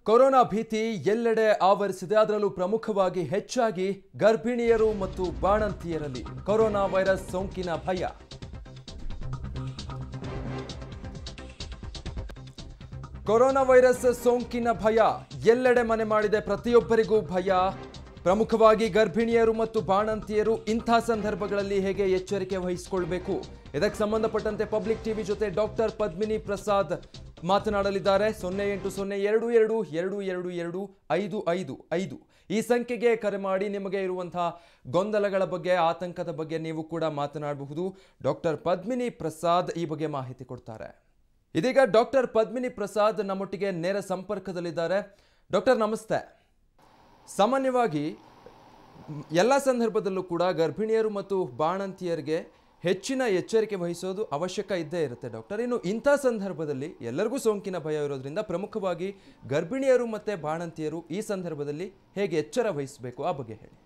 Corona ಭೀತಿ ಎಲ್ಲೆಡೆ ಆವರಿಸಿದೆ ಅದರಲ್ಲೂ ಪ್ರಮುಖವಾಗಿ ಹೆಚ್ಚಾಗಿ ಗರ್ಭಿಣಿಯರು ಮತ್ತು ಬಾಣಂತಿಯರಲ್ಲಿ ಕೊರೋನಾ ವೈರಸ್ ಸೋಂಕಿನ ಭಯ ಕೊರೋನಾ ವೈರಸ್ ಸೋಂಕಿನ ಭಯ ಎಲ್ಲೆಡೆ ಮನೆ ಮಾಡಿದೆ ಪ್ರತಿಯೊಬ್ಬರಿಗೂ ಭಯ ಪ್ರಮುಖವಾಗಿ ಗರ್ಭಿಣಿಯರು ಮತ್ತು ಬಾಣಂತಿಯರು ಇಂಥ ಸಂದರ್ಭಗಳಲ್ಲಿ ಹೇಗೆ ಎಚ್ಚರಿಕೆ ವಹಿಸಿಕೊಳ್ಬೇಕು ಇದಕ್ಕೆ ಸಂಬಂಧಪಟ್ಟಂತೆ ಪಬ್ಲಿಕ್ ಟಿವಿ ಜೊತೆ ಡಾಕ್ಟರ್ ಪದ್ಮಿನಿ ಪ್ರಸಾದ್ ಮಾತನಾಡಲಿದ್ದಾರೆ ಸೊನ್ನೆ ಎಂಟು ಸೊನ್ನೆ ಎರಡು ಎರಡು ಎರಡು ಎರಡು ಎರಡು ಐದು ಐದು ಐದು ಈ ಸಂಖ್ಯೆಗೆ ಕರೆ ಮಾಡಿ ನಿಮಗೆ ಇರುವಂತಹ ಗೊಂದಲಗಳ ಬಗ್ಗೆ ಆತಂಕದ ಬಗ್ಗೆ ನೀವು ಕೂಡ ಮಾತನಾಡಬಹುದು ಡಾಕ್ಟರ್ ಪದ್ಮಿನಿ ಪ್ರಸಾದ್ ಈ ಬಗ್ಗೆ ಮಾಹಿತಿ ಕೊಡ್ತಾರೆ ಇದೀಗ ಡಾಕ್ಟರ್ ಪದ್ಮಿನಿ ಪ್ರಸಾದ್ ನಮ್ಮೊಟ್ಟಿಗೆ ನೇರ ಸಂಪರ್ಕದಲ್ಲಿದ್ದಾರೆ ಡಾಕ್ಟರ್ ನಮಸ್ತೆ ಸಾಮಾನ್ಯವಾಗಿ ಮ್, ಎಲ್ಲ ಸಂದರ್ಭದಲ್ಲೂ ಕೂಡ ಗರ್ಭಿಣಿಯರು ಮತ್ತು ಬಾಣಂತಿಯರಿಗೆ ಹೆಚ್ಚಿನ ಎಚ್ಚರಿಕೆ ವಹಿಸೋದು ಅವಶ್ಯಕ ಇದ್ದೇ ಇರುತ್ತೆ ಡಾಕ್ಟರ್ ಇನ್ನು ಇಂಥ ಸಂದರ್ಭದಲ್ಲಿ ಎಲ್ಲರಿಗೂ ಸೋಂಕಿನ ಭಯ ಇರೋದ್ರಿಂದ ಪ್ರಮುಖವಾಗಿ ಗರ್ಭಿಣಿಯರು ಮತ್ತು ಬಾಣಂತಿಯರು ಈ ಸಂದರ್ಭದಲ್ಲಿ ಹೇಗೆ ಎಚ್ಚರ ವಹಿಸಬೇಕು ಆ ಬಗ್ಗೆ ಹೇಳಿ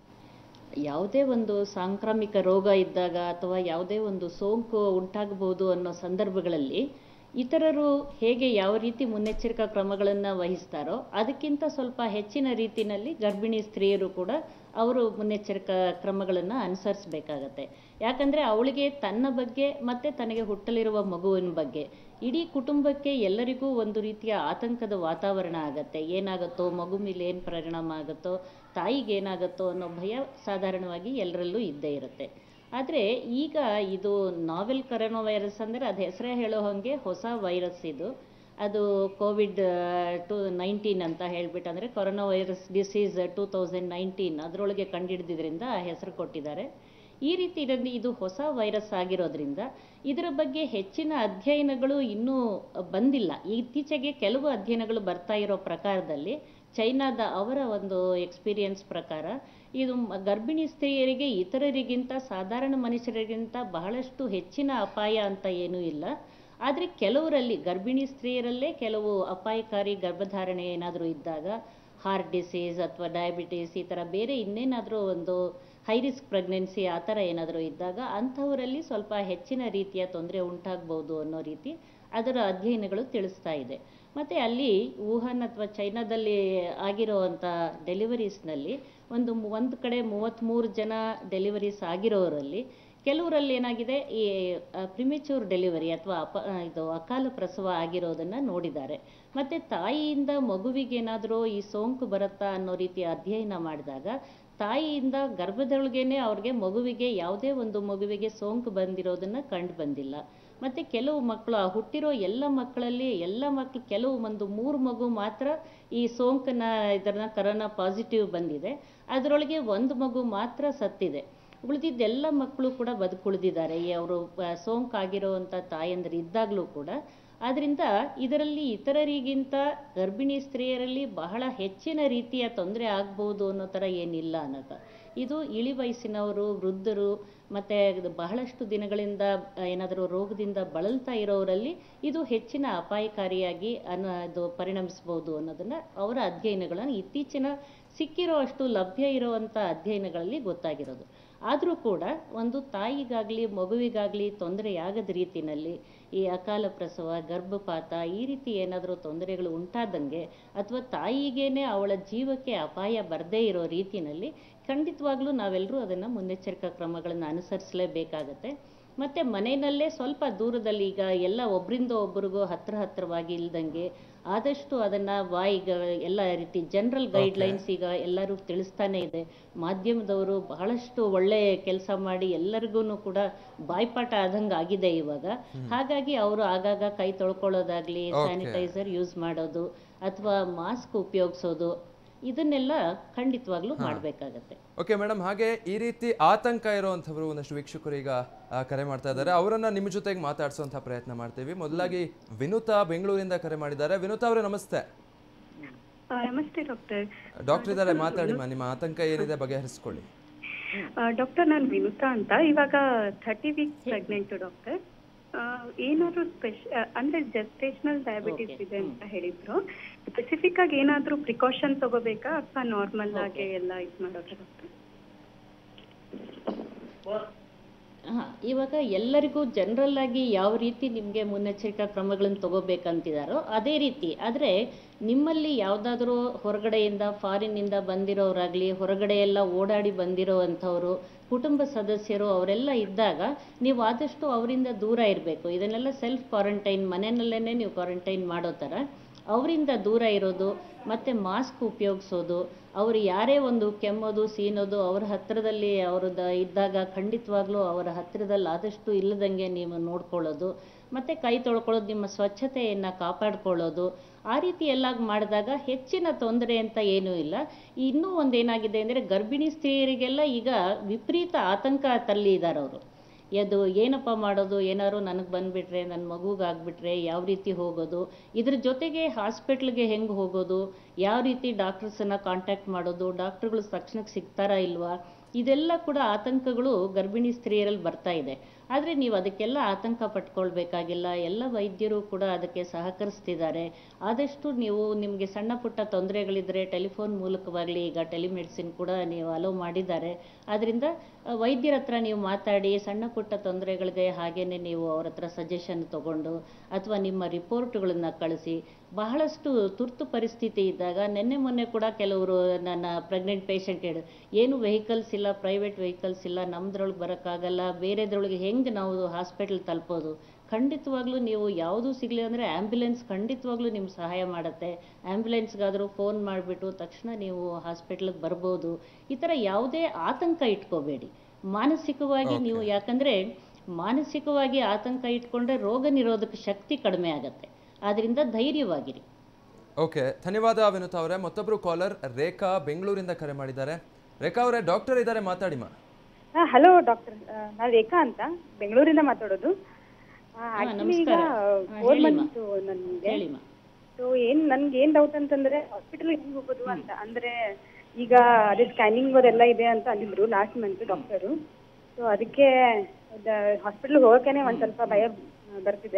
ಯಾವುದೇ ಒಂದು ಸಾಂಕ್ರಾಮಿಕ ರೋಗ ಇದ್ದಾಗ ಅಥವಾ ಯಾವುದೇ ಒಂದು ಸೋಂಕು ಉಂಟಾಗಬಹುದು ಅನ್ನೋ ಸಂದರ್ಭಗಳಲ್ಲಿ ಇತರರು ಹೇಗೆ ಯಾವ ರೀತಿ ಮುನ್ನೆಚ್ಚರಿಕಾ ಕ್ರಮಗಳನ್ನು ವಹಿಸ್ತಾರೋ ಅದಕ್ಕಿಂತ ಸ್ವಲ್ಪ ಹೆಚ್ಚಿನ ರೀತಿಯಲ್ಲಿ ಗರ್ಭಿಣಿ ಸ್ತ್ರೀಯರು ಕೂಡ ಅವರು ಮುನ್ನೆಚ್ಚರಿಕಾ ಕ್ರಮಗಳನ್ನು ಅನುಸರಿಸಬೇಕಾಗತ್ತೆ ಯಾಕಂದರೆ ಅವಳಿಗೆ ತನ್ನ ಬಗ್ಗೆ ಮತ್ತು ತನಗೆ ಹುಟ್ಟಲಿರುವ ಮಗುವಿನ ಬಗ್ಗೆ ಇಡೀ ಕುಟುಂಬಕ್ಕೆ ಎಲ್ಲರಿಗೂ ಒಂದು ರೀತಿಯ ಆತಂಕದ ವಾತಾವರಣ ಆಗತ್ತೆ ಏನಾಗುತ್ತೋ ಮಗು ಮೇಲೆ ಏನು ಪರಿಣಾಮ ಆಗುತ್ತೋ ತಾಯಿಗೆ ಏನಾಗುತ್ತೋ ಅನ್ನೋ ಭಯ ಸಾಧಾರಣವಾಗಿ ಎಲ್ಲರಲ್ಲೂ ಇದ್ದೇ ಇರುತ್ತೆ ಆದರೆ ಈಗ ಇದು ನಾವೆಲ್ ಕರೋನಾ ವೈರಸ್ ಅಂದರೆ ಅದು ಹೆಸರೇ ಹೇಳೋ ಹಾಗೆ ಹೊಸ ವೈರಸ್ ಇದು ಅದು ಕೋವಿಡ್ ಟು ನೈನ್ಟೀನ್ ಅಂತ ಹೇಳ್ಬಿಟ್ಟು ಅಂದರೆ corona virus disease two thousand nineteen ಅದರೊಳಗೆ ಕಂಡುಹಿಡಿದಿದ್ರಿಂದ ಆ ಹೆಸರು ಕೊಟ್ಟಿದ್ದಾರೆ ಈ ರೀತಿಯಲ್ಲಿ ಇದು ಹೊಸ ವೈರಸ್ ಆಗಿರೋದ್ರಿಂದ ಇದರ ಬಗ್ಗೆ ಹೆಚ್ಚಿನ ಅಧ್ಯಯನಗಳು ಇನ್ನೂ ಬಂದಿಲ್ಲ ಇತ್ತೀಚೆಗೆ ಕೆಲವು ಅಧ್ಯಯನಗಳು ಬರ್ತಾ ಇರೋ ಪ್ರಕಾರದಲ್ಲಿ ಚೈನಾದ ಅವರ ಒಂದು ಎಕ್ಸ್ಪೀರಿಯನ್ಸ್ ಪ್ರಕಾರ ಇದು ಮ- ಗರ್ಭಿಣಿ ಸ್ತ್ರೀಯರಿಗೆ ಇತರರಿಗಿಂತ ಸಾಧಾರಣ ಮನುಷ್ಯರಿಗಿಂತ ಬಹಳಷ್ಟು ಹೆಚ್ಚಿನ ಅಪಾಯ ಅಂತ ಏನೂ ಇಲ್ಲ ಆದರೆ ಕೆಲವರಲ್ಲಿ ಗರ್ಭಿಣಿ ಸ್ತ್ರೀಯರಲ್ಲೇ ಕೆಲವು ಅಪಾಯಕಾರಿ ಗರ್ಭಧಾರಣೆ ಏನಾದರೂ ಇದ್ದಾಗ ಹಾರ್ಟ್ ಡಿಸೀಸ್ ಅಥವಾ ಡಯಾಬಿಟೀಸ್ ಈ ಥರ ಬೇರೆ ಇನ್ನೇನಾದರೂ ಒಂದು ಹೈ ರಿಸ್ಕ್ ಪ್ರೆಗ್ನೆನ್ಸಿ ಆ ಥರ ಏನಾದರೂ ಇದ್ದಾಗ ಅಂಥವರಲ್ಲಿ ಸ್ವಲ್ಪ ಹೆಚ್ಚಿನ ರೀತಿಯ ತೊಂದರೆ ಉಂಟಾಗ್ಬೋದು ಅನ್ನೋ ರೀತಿ ಅದರ ಅಧ್ಯಯನಗಳು ತಿಳಿಸ್ತಾ ಇದೆ ಮತ್ತು ಅಲ್ಲಿ ವುಹಾನ್ ಅಥವಾ ಚೈನಾದಲ್ಲಿ ಆಗಿರೋವಂಥ ಡೆಲಿವರೀಸ್ನಲ್ಲಿ ಒಂದು ಮು- ಒಂದು ಕಡೆ ಮೂವತ್ತ್ಮೂರು ಜನ ಡೆಲಿವರೀಸ್ ಆಗಿರೋರಲ್ಲಿ ಕೆಲವರಲ್ಲಿ ಏನಾಗಿದೆ ಈ ಪ್ರಿಮೆಚೂರ್ ಡೆಲಿವರಿ ಅಥವಾ ಅಪ ಆ, ಇದು ಅಕಾಲ ಪ್ರಸವ ಆಗಿರೋದನ್ನು ನೋಡಿದ್ದಾರೆ ಮತ್ತು ತಾಯಿಯಿಂದ ಮಗುವಿಗೆ ಏನಾದರೂ ಈ ಸೋಂಕು ಬರುತ್ತಾ ಅನ್ನೋ ರೀತಿಯ ಅಧ್ಯಯನ ಮಾಡಿದಾಗ ತಾಯಿಯಿಂದ ಗರ್ಭದೊಳಗೇನೆ ಅವ್ರಿಗೆ ಮಗುವಿಗೆ ಯಾವುದೇ ಒಂದು ಮಗುವಿಗೆ ಸೋಂಕು ಬಂದಿರೋದನ್ನು ಕಂಡು ಬಂದಿಲ್ಲ ಮತ್ತು ಕೆಲವು ಮಕ್ಕಳು ಆ ಹುಟ್ಟಿರೋ ಎಲ್ಲ ಮಕ್ಕಳಲ್ಲಿ ಎಲ್ಲ ಮಕ್ಕಳು ಕೆಲವು ಒಂದು ಮೂರು ಮಗು ಮಾತ್ರ ಈ ಸೋಂಕನ್ನ ಇದನ್ನ ಕರೋನಾ ಪಾಸಿಟಿವ್ ಬಂದಿದೆ ಅದರೊಳಗೆ ಒಂದು ಮಗು ಮಾತ್ರ ಸತ್ತಿದೆ ಉಳಿದಿದ್ದೆಲ್ಲ ಮಕ್ಕಳು ಕೂಡ ಬದುಕುಳಿದಿದ್ದಾರೆ ಈ ಅವರು ಸೋಂಕಾಗಿರೋವಂಥ ತಾಯಂದಿರು ಇದ್ದಾಗಲೂ ಕೂಡ ಆದ್ದರಿಂದ ಇದರಲ್ಲಿ ಇತರರಿಗಿಂತ ಗರ್ಭಿಣಿ ಸ್ತ್ರೀಯರಲ್ಲಿ ಬಹಳ ಹೆಚ್ಚಿನ ರೀತಿಯ ತೊಂದರೆ ಆಗ್ಬೋದು ಅನ್ನೋ ಥರ ಏನಿಲ್ಲ ಅನ್ನೋದು ಇದು ಇಳಿ ವಯಸ್ಸಿನವರು ವೃದ್ಧರು ಮತ್ತು ಬಹಳಷ್ಟು ದಿನಗಳಿಂದ ಏನಾದರೂ ರೋಗದಿಂದ ಬಳಲ್ತಾ ಇರೋರಲ್ಲಿ ಇದು ಹೆಚ್ಚಿನ ಅಪಾಯಕಾರಿಯಾಗಿ ಅನ್ನೋ ಇದು ಪರಿಣಮಿಸ್ಬೋದು ಅನ್ನೋದನ್ನು ಅವರ ಅಧ್ಯಯನಗಳನ್ನು ಇತ್ತೀಚಿನ ಸಿಕ್ಕಿರೋ ಅಷ್ಟು ಲಭ್ಯ ಇರುವಂಥ ಅಧ್ಯಯನಗಳಲ್ಲಿ ಗೊತ್ತಾಗಿರೋದು ಆದರೂ ಕೂಡ ಒಂದು ತಾಯಿಗಾಗಲಿ ಮಗುವಿಗಾಗಲಿ ತೊಂದರೆಯಾಗದ ರೀತಿಯಲ್ಲಿ ಈ ಅಕಾಲ ಪ್ರಸವ ಗರ್ಭಪಾತ ಈ ರೀತಿ ಏನಾದರೂ ತೊಂದರೆಗಳು ಉಂಟಾದಂಗೆ ಅಥವಾ ತಾಯಿಗೇನೆ ಅವಳ ಜೀವಕ್ಕೆ ಅಪಾಯ ಬರದೇ ಇರೋ ರೀತಿಯಲ್ಲಿ ಖಂಡಿತವಾಗ್ಲೂ ನಾವೆಲ್ಲರೂ ಅದನ್ನು ಮುನ್ನೆಚ್ಚರಿಕಾ ಕ್ರಮಗಳನ್ನು ಅನುಸರಿಸಲೇಬೇಕಾಗತ್ತೆ ಮತ್ತು ಮನೆಯಲ್ಲೇ ಸ್ವಲ್ಪ ದೂರದಲ್ಲಿ ಈಗ ಎಲ್ಲ ಒಬ್ಬರಿಂದ ಒಬ್ಬರಿಗೂ ಹತ್ರ ಹತ್ರವಾಗಿ ಇಲ್ದಂಗೆ ಆದಷ್ಟು ಅದನ್ನು ವಾಯಿಗ ಎಲ್ಲ ರೀತಿ ಜನರಲ್ ಗೈಡ್ಲೈನ್ಸ್ ಈಗ ಎಲ್ಲರೂ ತಿಳಿಸ್ತಾನೆ ಇದೆ ಮಾಧ್ಯಮದವರು ಬಹಳಷ್ಟು ಒಳ್ಳೆ ಕೆಲಸ ಮಾಡಿ ಎಲ್ಲರಿಗೂ ಕೂಡ ಬಾಯ್ಪಾಠ ಆದಂಗೆ ಆಗಿದೆ ಇವಾಗ ಹಾಗಾಗಿ ಅವರು ಆಗಾಗ ಕೈ ತೊಳ್ಕೊಳ್ಳೋದಾಗ್ಲಿ Okay. ಸ್ಯಾನಿಟೈಸರ್ ಯೂಸ್ ಮಾಡೋದು ಅಥವಾ ಮಾಸ್ಕ್ ಉಪಯೋಗಿಸೋದು ಇದನ್ನೆಲ್ಲ ಖಂಡಿತವಾಗ್ಲೂ ಮಾಡಬೇಕಾಗತ್ತೆ ಓಕೆ ಮೇಡಮ್ ಹಾಗೆ ಈ ರೀತಿ ಆತಂಕ ಇರುವಂಥವರು ಒಂದಷ್ಟು ವೀಕ್ಷಕರು ಈಗ ಆ, ಕರೆ ಮಾಡ್ತಾ ಇದ್ದಾರೆ ಅವರನ್ನ ನಿಮ್ಮ ಜೊತೆಗೆ ಮಾತಾಡಿಸುವಂಥ ಪ್ರಯತ್ನ ಮಾಡ್ತೀವಿ ಮೊದಲಾಗಿ ವಿನುತಾ ಬೆಂಗಳೂರಿಂದ ಕರೆ ಮಾಡಿದ್ದಾರೆ ವಿನುತಾ ಅವರೇ ನಮಸ್ತೆ ಆ, ನಮಸ್ತೆ ಡಾಕ್ಟರ್ ಡಾಕ್ಟರ್ ಇದ್ದಾರೆ ಮಾತಾಡಿ ಮಾ ನಿಮ್ಮ ಆತಂಕ ಏನಿದೆ ಬಗೆಹರಿಸ್ಕೊಳ್ಳಿ ಆ, ಡಾಕ್ಟರ್ ನಾನು ವಿನುತಾ ಅಂತ ಇವಾಗ ಥರ್ಟಿ ವೀಕ್ಸ್ ಪ್ರೆಗ್ನೆಂಟ್ ಡಾಕ್ಟರ್ ಆ, ಏನಾದ್ರು ಸ್ಪೆಷ ಅಂದ್ರೆ ಜೆಸ್ಟೇಷನಲ್ ಡಯಾಬಿಟಿಸ್ Okay. ಇದೆ ಅಂತ ಹೇಳಿದ್ರು ಸ್ಪೆಸಿಫಿಕ್ ಆಗಿ ಏನಾದ್ರೂ ಪ್ರಿಕಾಷನ್ ತಗೋಬೇಕಾ ಅಥವಾ ನಾರ್ಮಲ್ ಆಗಿ ಎಲ್ಲ ಇದು ಮಾಡೋದು ಡಾಕ್ಟರ್ ಹಾಂ ಇವಾಗ ಎಲ್ಲರಿಗೂ ಜನರಲ್ ಆಗಿ ಯಾವ ರೀತಿ ನಿಮಗೆ ಮುನ್ನೆಚ್ಚರಿಕಾ ಕ್ರಮಗಳನ್ನು ತಗೋಬೇಕಂತಿದಾರೋ ಅದೇ ರೀತಿ ಆದರೆ ನಿಮ್ಮಲ್ಲಿ ಯಾವುದಾದ್ರೂ ಹೊರಗಡೆಯಿಂದ ಫಾರಿನ್ನಿಂದ ಬಂದಿರೋರಾಗಲಿ ಹೊರಗಡೆ ಎಲ್ಲ ಓಡಾಡಿ ಬಂದಿರೋ ಅಂಥವರು ಕುಟುಂಬ ಸದಸ್ಯರು ಅವರೆಲ್ಲ ಇದ್ದಾಗ ನೀವು ಆದಷ್ಟು ಅವರಿಂದ ದೂರ ಇರಬೇಕು ಇದನ್ನೆಲ್ಲ ಸೆಲ್ಫ್ ಕ್ವಾರಂಟೈನ್ ಮನೆಯಲ್ಲೇ ನೀವು ಕ್ವಾರಂಟೈನ್ ಮಾಡೋ ಥರ ಅವರಿಂದ ದೂರ ಇರೋದು ಮತ್ತು ಮಾಸ್ಕ್ ಉಪಯೋಗಿಸೋದು ಅವರು ಯಾರೇ ಒಂದು ಕೆಮ್ಮೋದು ಸೀನೋದು ಅವರ ಹತ್ತಿರದಲ್ಲಿ ಅವ್ರದ್ದು ಇದ್ದಾಗ ಖಂಡಿತವಾಗ್ಲೂ ಅವರ ಹತ್ತಿರದಲ್ಲಿ ಆದಷ್ಟು ಇಲ್ಲದಂಗೆ ನೀವು ನೋಡ್ಕೊಳ್ಳೋದು ಮತ್ತು ಕೈ ತೊಳ್ಕೊಳ್ಳೋದು ನಿಮ್ಮ ಸ್ವಚ್ಛತೆಯನ್ನು ಕಾಪಾಡ್ಕೊಳ್ಳೋದು ಆ ರೀತಿ ಎಲ್ಲ ಮಾಡಿದಾಗ ಹೆಚ್ಚಿನ ತೊಂದರೆ ಅಂತ ಏನೂ ಇಲ್ಲ ಇನ್ನೂ ಒಂದು ಏನಾಗಿದೆ ಅಂದರೆ ಗರ್ಭಿಣಿ ಸ್ತ್ರೀಯರಿಗೆಲ್ಲ ಈಗ ವಿಪರೀತ ಆತಂಕ ತಲ್ಲಿ ಇದ್ದಾರೆ ಅವರು ಅದು ಏನಪ್ಪ ಮಾಡೋದು ಏನಾದ್ರು ನನಗೆ ಬಂದುಬಿಟ್ರೆ ನನ್ನ ಮಗುಗಾಗ್ಬಿಟ್ರೆ ಯಾವ ರೀತಿ ಹೋಗೋದು ಇದ್ರ ಜೊತೆಗೆ ಹಾಸ್ಪಿಟ್ಲಿಗೆ ಹೆಂಗೆ ಹೋಗೋದು ಯಾವ ರೀತಿ ಡಾಕ್ಟರ್ಸನ್ನು ಕಾಂಟ್ಯಾಕ್ಟ್ ಮಾಡೋದು ಡಾಕ್ಟ್ರುಗಳು ತಕ್ಷಣಕ್ಕೆ ಸಿಗ್ತಾರಾ ಇಲ್ವಾ ಇದೆಲ್ಲ ಕೂಡ ಆತಂಕಗಳು ಗರ್ಭಿಣಿ ಸ್ತ್ರೀಯರಲ್ಲಿ ಬರ್ತಾ ಇದೆ ಆದರೆ ನೀವು ಅದಕ್ಕೆಲ್ಲ ಆತಂಕ ಪಟ್ಕೊಳ್ಬೇಕಾಗಿಲ್ಲ ಎಲ್ಲ ವೈದ್ಯರು ಕೂಡ ಅದಕ್ಕೆ ಸಹಕರಿಸ್ತಿದ್ದಾರೆ ಆದಷ್ಟು ನೀವು ನಿಮಗೆ ಸಣ್ಣ ಪುಟ್ಟ ತೊಂದರೆಗಳಿದ್ದರೆ ಟೆಲಿಫೋನ್ ಮೂಲಕವಾಗಲಿ ಈಗ ಟೆಲಿಮೆಡಿಸಿನ್ ಕೂಡ ನೀವು ಅಲೋ ಮಾಡಿದ್ದಾರೆ ಆದ್ದರಿಂದ ಆ, ವೈದ್ಯರ ಹತ್ರ ನೀವು ಮಾತಾಡಿ ಸಣ್ಣ ಪುಟ್ಟ ತೊಂದರೆಗಳಿಗೆ ಹಾಗೇನೆ ನೀವು ಅವ್ರ ಹತ್ರ ಸಜೆಷನ್ ತಗೊಂಡು ಅಥವಾ ನಿಮ್ಮ ರಿಪೋರ್ಟ್ಗಳನ್ನು ಕಳಿಸಿ ಬಹಳಷ್ಟು ತುರ್ತು ಪರಿಸ್ಥಿತಿ ಇದ್ದಾಗ ನಿನ್ನೆ ಮೊನ್ನೆ ಕೂಡ ಕೆಲವರು ನನ್ನ ಪ್ರೆಗ್ನೆಂಟ್ ಪೇಷಂಟ್ ಹೇಳಿ ಏನು ವೆಹಿಕಲ್ಸ್ ಇಲ್ಲ ಪ್ರೈವೇಟ್ ವೆಹಿಕಲ್ಸ್ ಇಲ್ಲ ನಮ್ದ್ರೊಳಗೆ ಬರೋಕ್ಕಾಗಲ್ಲ ಬೇರೆದ್ರೊಳಗೆ ಹೆಂಗೆ ನಾವು ಹಾಸ್ಪಿಟಲ್ ತಲುಪೋದು ಖಂಡಿತವಾಗ್ಲೂ ನೀವು ಯಾವುದೂ ಸಿಗಲಿ ಅಂದರೆ ಆ್ಯಂಬುಲೆನ್ಸ್ ಖಂಡಿತವಾಗ್ಲೂ ನಿಮ್ಗೆ ಸಹಾಯ ಮಾಡುತ್ತೆ ಆ್ಯಂಬುಲೆನ್ಸ್ಗಾದರೂ ಫೋನ್ ಮಾಡಿಬಿಟ್ಟು ತಕ್ಷಣ ನೀವು ಹಾಸ್ಪಿಟ್ಲಿಗೆ ಬರ್ಬೋದು ಈ ಥರ ಯಾವುದೇ ಆತಂಕ ಇಟ್ಕೋಬೇಡಿ ಮಾನಸಿಕವಾಗಿ ನೀವು ಯಾಕಂದರೆ ಮಾನಸಿಕವಾಗಿ ಆತಂಕ ಇಟ್ಕೊಂಡ್ರೆ ರೋಗ ನಿರೋಧಕ ಶಕ್ತಿ ಕಡಿಮೆ ಆಗುತ್ತೆ ಆದ್ದರಿಂದ ಧೈರ್ಯವಾಗಿರಿ ಓಕೆ ಧನ್ಯವಾದ ವಿನುತಾ ಅವರೇ ಮತ್ತೊಬ್ಬರು ಕಾಲರ್ ರೇಖಾ ಬೆಂಗಳೂರಿಂದ ಕರೆ ಮಾಡಿದ್ದಾರೆ ರೇಖಾ ಅವರೇ ಡಾಕ್ಟರ್ ಇದ್ದಾರೆ ಮಾತಾಡಿಮಾ ಹಲೋ ಡಾಕ್ಟರ್ ನಾನು ರೇಖಾ ಅಂತ ಬೆಂಗಳೂರಿಂದ ಮಾತಾಡೋದು ಆಕ್ಚುಲಿ ಈಗ ನಮಸ್ಕಾರ. ಹಾ, ಫೋರ್ ಹೇಳಿಮ್ಮ. ಮಂತ್ ನನ್ಗೆ ಹೇಳಿಮ್ಮ ಸೊ ಏನ್ ನನ್ಗೆ ಏನ್ ಡೌಟ್ ಅಂತಂದ್ರೆ ಹಾಸ್ಪಿಟಲ್ ಹೆಂಗ್ ಹೋಗೋದು ಅಂತ ಅಂದ್ರೆ ಈಗ ಅದೇ ಸ್ಕ್ಯಾನಿಂಗ್ ಅದೆಲ್ಲ ಇದೆ ಅಂತ ಅಂದಿದ್ರು ಲಾಸ್ಟ್ ಮಂತ್ ಡಾಕ್ಟರು ಸೊ ಅದಕ್ಕೆ ಹಾಸ್ಪಿಟಲ್ ಹೋಗಕ್ಕೇನೆ ಒಂದ್ ಸ್ವಲ್ಪ ಭಯ ಬರ್ತಿದೆ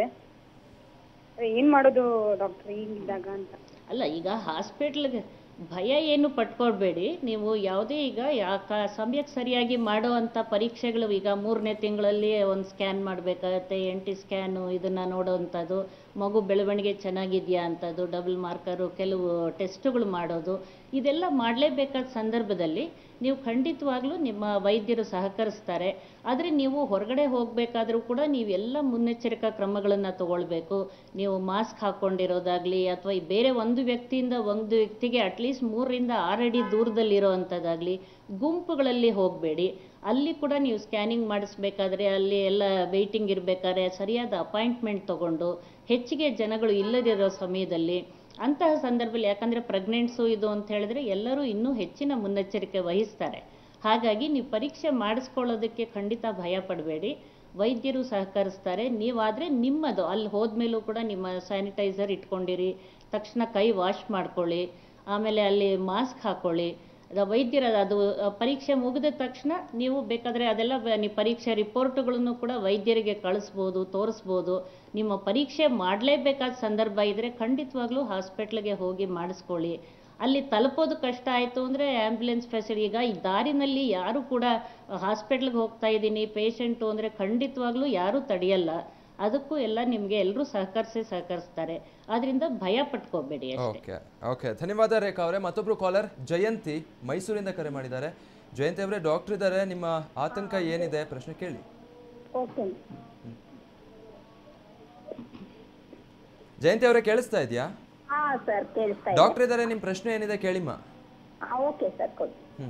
ಏನ್ ಮಾಡೋದು ಡಾಕ್ಟರ್ ಹಿಂಗಿದ್ದಾಗ ಅಂತ ಅಲ್ಲ ಈಗ ಹಾಸ್ಪಿಟ್ಲ್ಗೆ ಭಯ ಏನು ಪಟ್ಕೊಳ್ಬೇಡಿ ನೀವು ಯಾವುದೇ ಈಗ ಯಾಕ ಸಮಯಕ್ಕೆ ಸರಿಯಾಗಿ ಮಾಡೋ ಅಂಥ ಪರೀಕ್ಷೆಗಳು ಈಗ ಮೂರನೇ ತಿಂಗಳಲ್ಲಿ ಒಂದು ಸ್ಕ್ಯಾನ್ ಮಾಡಬೇಕಾಗತ್ತೆ ಎನ್ ಟಿ ಸ್ಕ್ಯಾನು ಇದನ್ನು ನೋಡೋವಂಥದ್ದು ಮಗು ಬೆಳವಣಿಗೆ ಚೆನ್ನಾಗಿದೆಯಾ ಅಂಥದ್ದು ಡಬಲ್ ಮಾರ್ಕರು ಕೆಲವು ಟೆಸ್ಟುಗಳು ಮಾಡೋದು ಇದೆಲ್ಲ ಮಾಡಲೇಬೇಕಾದ ಸಂದರ್ಭದಲ್ಲಿ ನೀವು ಖಂಡಿತವಾಗ್ಲೂ ನಿಮ್ಮ ವೈದ್ಯರು ಸಹಕರಿಸ್ತಾರೆ ಆದರೆ ನೀವು ಹೊರಗಡೆ ಹೋಗಬೇಕಾದ್ರೂ ಕೂಡ ನೀವೆಲ್ಲ ಮುನ್ನೆಚ್ಚರಿಕಾ ಕ್ರಮಗಳನ್ನು ತಗೊಳ್ಬೇಕು ನೀವು ಮಾಸ್ಕ್ ಹಾಕ್ಕೊಂಡಿರೋದಾಗಲಿ ಅಥವಾ ಈ ಬೇರೆ ಒಂದು ವ್ಯಕ್ತಿಯಿಂದ ಒಂದು ವ್ಯಕ್ತಿಗೆ ಅಟ್ಲೀಸ್ಟ್ ಮೂರರಿಂದ ಆರು ಅಡಿ ದೂರದಲ್ಲಿರೋ ಅಂಥದ್ದಾಗಲಿ ಗುಂಪುಗಳಲ್ಲಿ ಹೋಗಬೇಡಿ ಅಲ್ಲಿ ಕೂಡ ನೀವು ಸ್ಕ್ಯಾನಿಂಗ್ ಮಾಡಿಸ್ಬೇಕಾದ್ರೆ ಅಲ್ಲಿ ಎಲ್ಲ ವೆಯ್ಟಿಂಗ್ ಇರಬೇಕಾದ್ರೆ ಸರಿಯಾದ ಅಪಾಯಿಂಟ್ಮೆಂಟ್ ತಗೊಂಡು ಹೆಚ್ಚಿಗೆ ಜನಗಳು ಇಲ್ಲದಿರೋ ಸಮಯದಲ್ಲಿ ಅಂತಹ ಸಂದರ್ಭದಲ್ಲಿ ಯಾಕಂದರೆ ಪ್ರೆಗ್ನೆಂಟ್ಸು ಇದು ಅಂತ ಹೇಳಿದ್ರೆ ಎಲ್ಲರೂ ಇನ್ನೂ ಹೆಚ್ಚಿನ ಮುನ್ನೆಚ್ಚರಿಕೆ ವಹಿಸ್ತಾರೆ ಹಾಗಾಗಿ ನೀವು ಪರೀಕ್ಷೆ ಮಾಡಿಸ್ಕೊಳ್ಳೋದಕ್ಕೆ ಖಂಡಿತ ಭಯ ಪಡಬೇಡಿ ವೈದ್ಯರು ಸಹಕರಿಸ್ತಾರೆ ನೀವಾದರೆ ನಿಮ್ಮದು ಅಲ್ಲಿ ಹೋದ್ಮೇಲೂ ಕೂಡ ನಿಮ್ಮ ಸ್ಯಾನಿಟೈಸರ್ ಇಟ್ಕೊಂಡಿರಿ ತಕ್ಷಣ ಕೈ ವಾಶ್ ಮಾಡ್ಕೊಳ್ಳಿ ಆಮೇಲೆ ಅಲ್ಲಿ ಮಾಸ್ಕ್ ಹಾಕ್ಕೊಳ್ಳಿ ಅದು ವೈದ್ಯರ ಅದು ಅ, ಪರೀಕ್ಷೆ ಮುಗಿದ ತಕ್ಷಣ ನೀವು ಬೇಕಾದರೆ ಅದೆಲ್ಲ ಬ- ನೀವು ಪರೀಕ್ಷೆ ರಿಪೋರ್ಟ್ಗಳನ್ನು ಕೂಡ ವೈದ್ಯರಿಗೆ ಕಳಿಸ್ಬೋದು ತೋರಿಸ್ಬೋದು ನಿಮ್ಮ ಪರೀಕ್ಷೆ ಮಾಡಲೇಬೇಕಾದ ಸಂದರ್ಭ ಇದ್ದರೆ ಖಂಡಿತವಾಗ್ಲೂ ಹಾಸ್ಪಿಟ್ಲಿಗೆ ಹೋಗಿ ಮಾಡಿಸ್ಕೊಳ್ಳಿ ಅಲ್ಲಿ ತಲುಪೋದು ಕಷ್ಟ ಆಯಿತು ಅಂದರೆ ಆ್ಯಂಬುಲೆನ್ಸ್ ಫೆಸಿಲಿಟಿ ಈಗ ಈ ದಾರಿನಲ್ಲಿ ಯಾರು ಕೂಡ ಹಾಸ್ಪಿಟ್ಲಿಗೆ ಹೋಗ್ತಾ ಇದ್ದೀನಿ ಪೇಷಂಟು ಅಂದರೆ ಖಂಡಿತವಾಗ್ಲೂ ಯಾರೂ ತಡೆಯಲ್ಲ ಅದಕ್ಕೂ ಎಲ್ಲ ನಿಮಗೆ ಎಲ್ಲರೂ ಸಹಕರಿಸಿ ಸಹಕರಿಸ್ತಾರೆ ಆದ್ರಿಂದ ಭಯ ಪಟ್ಕೋಬೇಡಿ ಅಷ್ಟೇ ಓಕೆ ಓಕೆ ಧನ್ಯವಾದ ರೇಖಾ ಅವರೇ ಮತ್ತೊಬ್ರು ಕಾಲರ್ ಜಯಂತಿ ಮೈಸೂರಿಂದ ಕರೆ ಮಾಡಿದ್ದಾರೆ ಜಯಂತಿ ಅವರೇ ಡಾಕ್ಟರ್ ಇದ್ದಾರೆ ನಿಮ್ಮ ಆತಂಕ ಏನಿದೆ ಪ್ರಶ್ನೆ ಕೇಳಿ ಓಕೆ ಜಯಂತಿ ಅವರೇ ಕೇಳಿಸ್ತಾ ಇದೆಯಾ ಹಾ ಸರ್ ಕೇಳಿಸ್ತಾ ಡಾಕ್ಟರ್ ಇದ್ದಾರೆ ನಿಮ್ಮ ಪ್ರಶ್ನೆ ಏನಿದೆ ಕೇಳಿಮ್ಮ ಓಕೆ ಸರ್ ಕೊಡಿ ಹ್ಮ್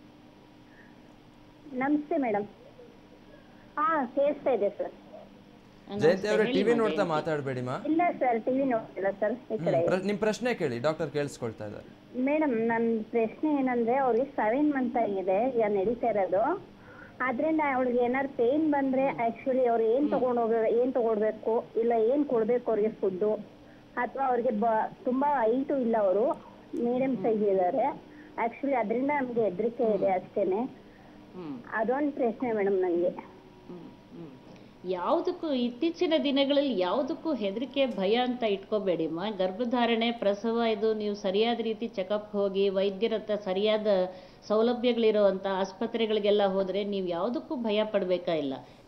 ನಮಸ್ತೆ ಮೇಡಮ್ ಹಾ ಕೇಳಿಸ್ತಾ ಇದೆ ಸರ್ ಜಯಂತಿ ಅವರೇ ಟಿವಿ ನೋಡ್ತಾ ಮಾತಾಡಬೇಡಿಮ್ಮ ಇಲ್ಲ ಸರ್ ಟಿವಿ ನೋಡ್ತಿಲ್ಲ ಸರ್ ಈ ಕಡೆ ನಿಮ್ಮ ಪ್ರಶ್ನೆ ಕೇಳಿ ಡಾಕ್ಟರ್ ಕೇಳಿಸ್ಕೊಳ್ತಾ ಇದ್ದಾರೆ ಮೇಡಮ್ ನನ್ನ ಪ್ರಶ್ನೆ ಏನಂದ್ರೆ ಅವ್ರಿಗೆ ಸೆವೆನ್ ಮಂತ್ ಆಗಿದೆ ಈಗ ನಡೀತಾ ಇರೋದು ಆದ್ರಿಂದ ಅವಳಿಗೆ ಏನಾದ್ರು ಪೇನ್ ಬಂದ್ರೆ ಆಕ್ಚುಲಿ ಅವ್ರು ಏನ್ ತಗೊಂಡ್ ಹೋಗ ಏನ್ ತಗೊಳ್ಬೇಕು ಇಲ್ಲ ಏನ್ ಕೊಡ್ಬೇಕು ಅವ್ರಿಗೆ ಫುಡ್ಡು ಅಥವಾ ಅವ್ರಿಗೆ ಬ ತುಂಬಾ ಹೈಟು ಇಲ್ಲ ಅವರು ಮೀಡಿಯಂ ಸೈಜ್ ಇದ್ದಾರೆ ಆಕ್ಚುಲಿ ಅದರಿಂದ ನಮ್ಗೆ ಹೆದರಿಕೆ ಇದೆ ಅಷ್ಟೇನೆ ಹ್ಮ್ ಅದೊಂದು ಪ್ರಶ್ನೆ ಮೇಡಮ್ ನನಗೆ ಹ್ಮ್, ಹ್ಮ್. ಯಾವುದಕ್ಕೂ ಇತ್ತೀಚಿನ ದಿನಗಳಲ್ಲಿ ಯಾವುದಕ್ಕೂ ಹೆದರಿಕೆ ಭಯ ಅಂತ ಇಟ್ಕೋಬೇಡಿಮ್ಮ ಗರ್ಭಧಾರಣೆ ಪ್ರಸವ ಇದು ನೀವು ಸರಿಯಾದ ರೀತಿ ಚೆಕಪ್ ಹೋಗಿ ವೈದ್ಯರ ಹತ್ರ ಸರಿಯಾದ ಸೌಲಭ್ಯಗಳಿರುವಂಥ ಆಸ್ಪತ್ರೆಗಳಿಗೆಲ್ಲ ಹೋದರೆ ನೀವು ಯಾವುದಕ್ಕೂ ಭಯ ಪಡಬೇಕಾಗಿಲ್ಲ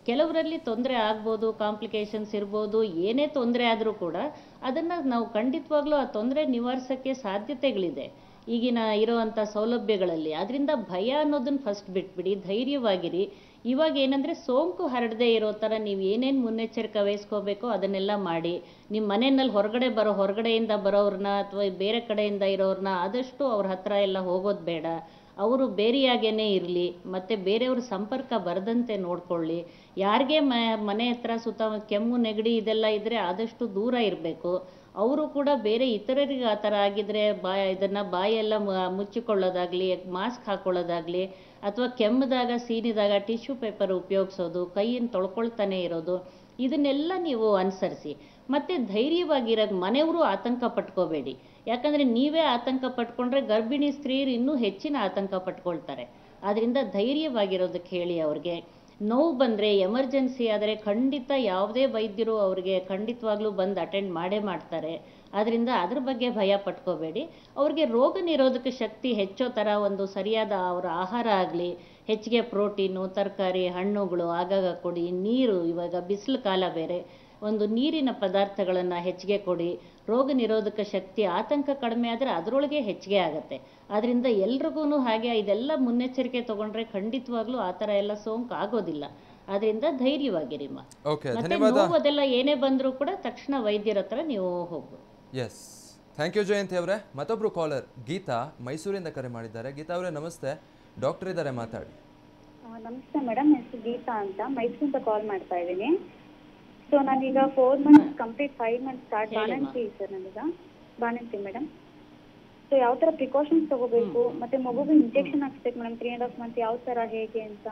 ಕೆಲವರಲ್ಲಿ ತೊಂದರೆ ಆಗ್ಬೋದು ಕಾಂಪ್ಲಿಕೇಶನ್ಸ್ ಇರ್ಬೋದು ಏನೇ ತೊಂದರೆ ಆದರೂ ಕೂಡ ಅದನ್ನು ನಾವು ಖಂಡಿತವಾಗ್ಲೂ ಆ ತೊಂದರೆ ನಿವಾರಿಸೋಕ್ಕೆ ಸಾಧ್ಯತೆಗಳಿದೆ ಈಗಿನ ಇರುವಂಥ ಸೌಲಭ್ಯಗಳಲ್ಲಿ ಅದರಿಂದ ಭಯ ಅನ್ನೋದನ್ನ ಫಸ್ಟ್ ಬಿಟ್ಬಿಡಿ ಧೈರ್ಯವಾಗಿರಿ ಇವಾಗ ಏನಂದರೆ ಸೋಂಕು ಹರಡದೇ ಇರೋ ಥರ ನೀವು ಏನೇನು ಮುನ್ನೆಚ್ಚರಿಕೆ ವಹಿಸ್ಕೋಬೇಕೋ ಅದನ್ನೆಲ್ಲ ಮಾಡಿ ನಿಮ್ಮ ಮನೆಯಲ್ಲಿ ಹೊರಗಡೆ ಬರೋ ಹೊರಗಡೆಯಿಂದ ಬರೋರನ್ನ ಅಥವಾ ಬೇರೆ ಕಡೆಯಿಂದ ಇರೋರನ್ನ ಆದಷ್ಟು ಅವ್ರ ಹತ್ರ ಎಲ್ಲ ಹೋಗೋದು ಬೇಡ ಅವರು ಬೇರೆಯಾಗೇನೆ ಇರಲಿ ಮತ್ತು ಬೇರೆಯವ್ರ ಸಂಪರ್ಕ ಬರದಂತೆ ನೋಡ್ಕೊಳ್ಳಿ ಯಾರಿಗೆ ಮ ಮನೆ ಹತ್ರ ಸುತ್ತ ಕೆಮ್ಮು ನೆಗಡಿ ಇದೆಲ್ಲ ಇದ್ದರೆ ಆದಷ್ಟು ದೂರ ಇರಬೇಕು ಅವರು ಕೂಡ ಬೇರೆ ಇತರರಿಗೆ ಆ ಥರ ಆಗಿದ್ರೆ ಬಾ ಇದನ್ನು ಬಾಯೆಲ್ಲ ಮ- ಮುಚ್ಚಿಕೊಳ್ಳೋದಾಗಲಿ ಮಾಸ್ಕ್ ಹಾಕೊಳ್ಳೋದಾಗಲಿ ಅಥವಾ ಕೆಮ್ಮದಾಗ ಸೀನಿದಾಗ ಟಿಶ್ಯೂ ಪೇಪರ್ ಉಪಯೋಗಿಸೋದು ಕೈಯನ್ನು ತೊಳ್ಕೊಳ್ತಾನೆ ಇರೋದು ಇದನ್ನೆಲ್ಲ ನೀವು ಅನುಸರಿಸಿ ಮತ್ತು ಧೈರ್ಯವಾಗಿರೋ ಮನೆಯವರು ಆತಂಕ ಪಟ್ಕೋಬೇಡಿ ಯಾಕಂದರೆ ನೀವೇ ಆತಂಕ ಪಟ್ಕೊಂಡ್ರೆ ಗರ್ಭಿಣಿ ಸ್ತ್ರೀಯರು ಇನ್ನೂ ಹೆಚ್ಚಿನ ಆತಂಕ ಪಟ್ಕೊಳ್ತಾರೆ ಆದ್ದರಿಂದ ಧೈರ್ಯವಾಗಿರೋದಕ್ಕೆ ಹೇಳಿ ಅವ್ರಿಗೆ ನೋವು ಬಂದರೆ ಎಮರ್ಜೆನ್ಸಿ ಆದರೆ ಖಂಡಿತ ಯಾವುದೇ ವೈದ್ಯರು ಅವ್ರಿಗೆ ಖಂಡಿತವಾಗ್ಲೂ ಬಂದು ಅಟೆಂಡ್ ಮಾಡೇ ಮಾಡ್ತಾರೆ ಆದ್ದರಿಂದ ಅದ್ರ ಬಗ್ಗೆ ಭಯ ಪಟ್ಕೋಬೇಡಿ ಅವ್ರಿಗೆ ರೋಗ ನಿರೋಧಕ ಶಕ್ತಿ ಹೆಚ್ಚೋ ಥರ ಒಂದು ಸರಿಯಾದ ಅವರ ಆಹಾರ ಆಗಲಿ ಹೆಚ್ಚಿಗೆ ಪ್ರೋಟೀನು ತರಕಾರಿ ಹಣ್ಣುಗಳು ಆಗಾಗ ಕೊಡಿ ನೀರು ಇವಾಗ ಬಿಸಿಲು ಕಾಲ ಬೇರೆ ಒಂದು ನೀರಿನ ಪದಾರ್ಥಗಳನ್ನು ಹೆಚ್ಚಿಗೆ ಕೊಡಿ ರೋಗ ನಿರೋಧಕ ಶಕ್ತಿ ಆತಂಕ ಕಡಿಮೆ ಆದರೆ ಅದರೊಳಗೆ ಹೆಚ್ಚಿಗೆ ಆಗುತ್ತೆ ಆದ್ದರಿಂದ ಎಲ್ರಿಗೂ ಹಾಗೆ ಇದೆಲ್ಲ ಮುನ್ನೆಚ್ಚರಿಕೆ ತಗೊಂಡ್ರೆ ಖಂಡಿತವಾಗ್ಲೂ ಆ ಥರ ಎಲ್ಲ ಸೋಂಕು ಆಗೋದಿಲ್ಲ ಆದ್ದರಿಂದ ಧೈರ್ಯವಾಗಿರಿಮ್ಮ ಓಕೆ ಮತ್ತೆ ಧನ್ಯವಾದ ನೋವು ಅದೆಲ್ಲ ಏನೇ ಬಂದರೂ ಕೂಡ ತಕ್ಷಣ ವೈದ್ಯರ ಹತ್ರ ನೀವು ಹೋಗ್ಬೋದು ಎಸ್ ಥ್ಯಾಂಕ್ ಯು ಜಯಂತಿ ಅವರೇ ಮತ್ತೊಬ್ರು ಕಾಲರ್ ಗೀತಾ ಮೈಸೂರಿಂದ ಕರೆ ಮಾಡಿದ್ದಾರೆ ಗೀತಾ ಅವರೇ ನಮಸ್ತೆ ಡಾಕ್ಟರ್ ಇದ್ದಾರೆ ಮಾತಾಡಿ ಆ, ನಮಸ್ತೆ ಮೇಡಮ್ ಹೆಸರು ಗೀತಾ ಅಂತ ಮೈಸೂರಿಂದ ಕಾಲ್ ಮಾಡ್ತಾ ಇದ್ದೀನಿ ಸೊ ನಾನೀಗ four months complete five months start ಹೇಳಿಮ್ಮ. ಬಾಣಂತಿ ಸರ್ ನನಗ ಬಾಣಂತಿ ಮೇಡಮ್ ಸೊ ಯಾವ ಥರ ಪ್ರಿಕಾಷನ್ಸ್ ತಗೋಬೇಕು ಮತ್ತೆ ಮಗುಗೆ ಇಂಜೆಕ್ಷನ್ ಹಾಕ್ಸ್ಬೇಕು madam three and half month ಯಾವ ಥರ ಹೇಗೆ ಅಂತ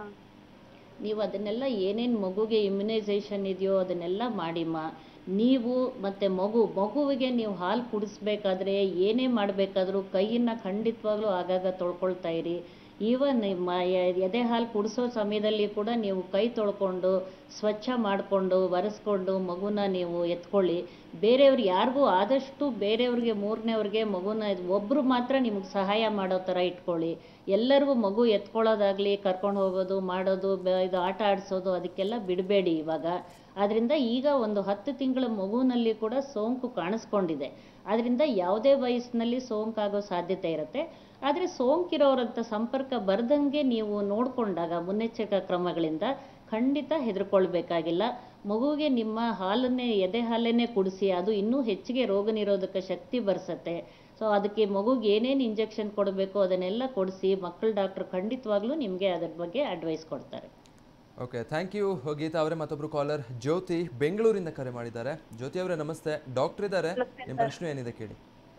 ನೀವು ಅದನ್ನೆಲ್ಲ ಏನೇನು ಮಗುಗೆ ಇಮ್ಯುನೈಸೇಷನ್ ಇದೆಯೋ ಅದನ್ನೆಲ್ಲ ಮಾಡಿಮ್ಮ ನೀವು ಮತ್ತು ಮಗು ಮಗುವಿಗೆ ನೀವು ಹಾಲು ಕುಡಿಸ್ಬೇಕಾದ್ರೆ ಏನೇ ಮಾಡಬೇಕಾದ್ರೂ ಕೈಯನ್ನು ಖಂಡಿತವಾಗ್ಲೂ ಆಗಾಗ ತೊಳ್ಕೊಳ್ತಾ ಇರಿ ಈವನ್ ನಿಮ್ಮ ಎ- ಎದೆ ಹಾಲು ಕುಡಿಸೋ ಸಮಯದಲ್ಲಿ ಕೂಡ ನೀವು ಕೈ ತೊಳ್ಕೊಂಡು ಸ್ವಚ್ಛ ಮಾಡಿಕೊಂಡು ಒರೆಸ್ಕೊಂಡು ಮಗುನ ನೀವು ಎತ್ಕೊಳ್ಳಿ ಬೇರೆಯವ್ರು ಯಾರಿಗೂ ಆದಷ್ಟು ಬೇರೆಯವ್ರಿಗೆ ಮೂರನೇವ್ರಿಗೆ ಮಗುನ ಒಬ್ಬರು ಮಾತ್ರ ನಿಮಗೆ ಸಹಾಯ ಮಾಡೋ ಥರ ಇಟ್ಕೊಳ್ಳಿ ಎಲ್ಲರಿಗೂ ಮಗು ಎತ್ಕೊಳ್ಳೋದಾಗಲಿ ಕರ್ಕೊಂಡು ಹೋಗೋದು ಮಾಡೋದು ಬ- ಇದು ಆಟ ಆಡಿಸೋದು ಅದಕ್ಕೆಲ್ಲ ಬಿಡಬೇಡಿ ಇವಾಗ ಆದ್ದರಿಂದ ಈಗ ಒಂದು ಹತ್ತು ತಿಂಗಳ ಮಗುವಿನಲ್ಲಿ ಕೂಡ ಸೋಂಕು ಕಾಣಿಸ್ಕೊಂಡಿದೆ ಆದ್ದರಿಂದ ಯಾವುದೇ ವಯಸ್ಸಿನಲ್ಲಿ ಸೋಂಕಾಗೋ ಸಾಧ್ಯತೆ ಇರುತ್ತೆ ಆದರೆ ಸೋಂಕಿರೋರಂಥ ಸಂಪರ್ಕ ಬರ್ದಂಗೆ ನೀವು ನೋಡಿಕೊಂಡಾಗ ಮುನ್ನೆಚ್ಚರಿಕಾ ಕ್ರಮಗಳಿಂದ ಖಂಡಿತ ಹೆದರ್ಕೊಳ್ಬೇಕಾಗಿಲ್ಲ ಮಗುವಿಗೆ ನಿಮ್ಮ ಹಾಲನ್ನೇ ಎದೆ ಹಾಲನ್ನೇ ಕುಡಿಸಿ ಅದು ಇನ್ನೂ ಹೆಚ್ಚಿಗೆ ರೋಗ ನಿರೋಧಕ ಶಕ್ತಿ ಬರ್ಸತ್ತೆ ಸೊ ಅದಕ್ಕೆ ಮಗುಗೆ ಏನೇನು ಇಂಜೆಕ್ಷನ್ ಕೊಡಬೇಕು ಅದನ್ನೆಲ್ಲ ಕೊಡಿಸಿ ಮಕ್ಕಳ ಡಾಕ್ಟ್ರ್ ಖಂಡಿತವಾಗ್ಲೂ ನಿಮಗೆ ಅದ್ರ ಬಗ್ಗೆ ಅಡ್ವೈಸ್ ಕೊಡ್ತಾರೆ ಓಕೆ ಥ್ಯಾಂಕ್ ಯು ಗೀತಾ ಅವರೇ ಮತ್ತೊಬ್ರು ಕಾಲರ್ ಜ್ಯೋತಿ ಬೆಂಗಳೂರಿಂದ ಕರೆ ಮಾಡಿದ್ದಾರೆ ಜ್ಯೋತಿ ಅವರೇ ನಮಸ್ತೆ ಡಾಕ್ಟರ್ ಇದ್ದಾರೆ ನಿಮ್ಮ ಪ್ರಶ್ನೆ ಏನಿದೆ ಕೇಳಿ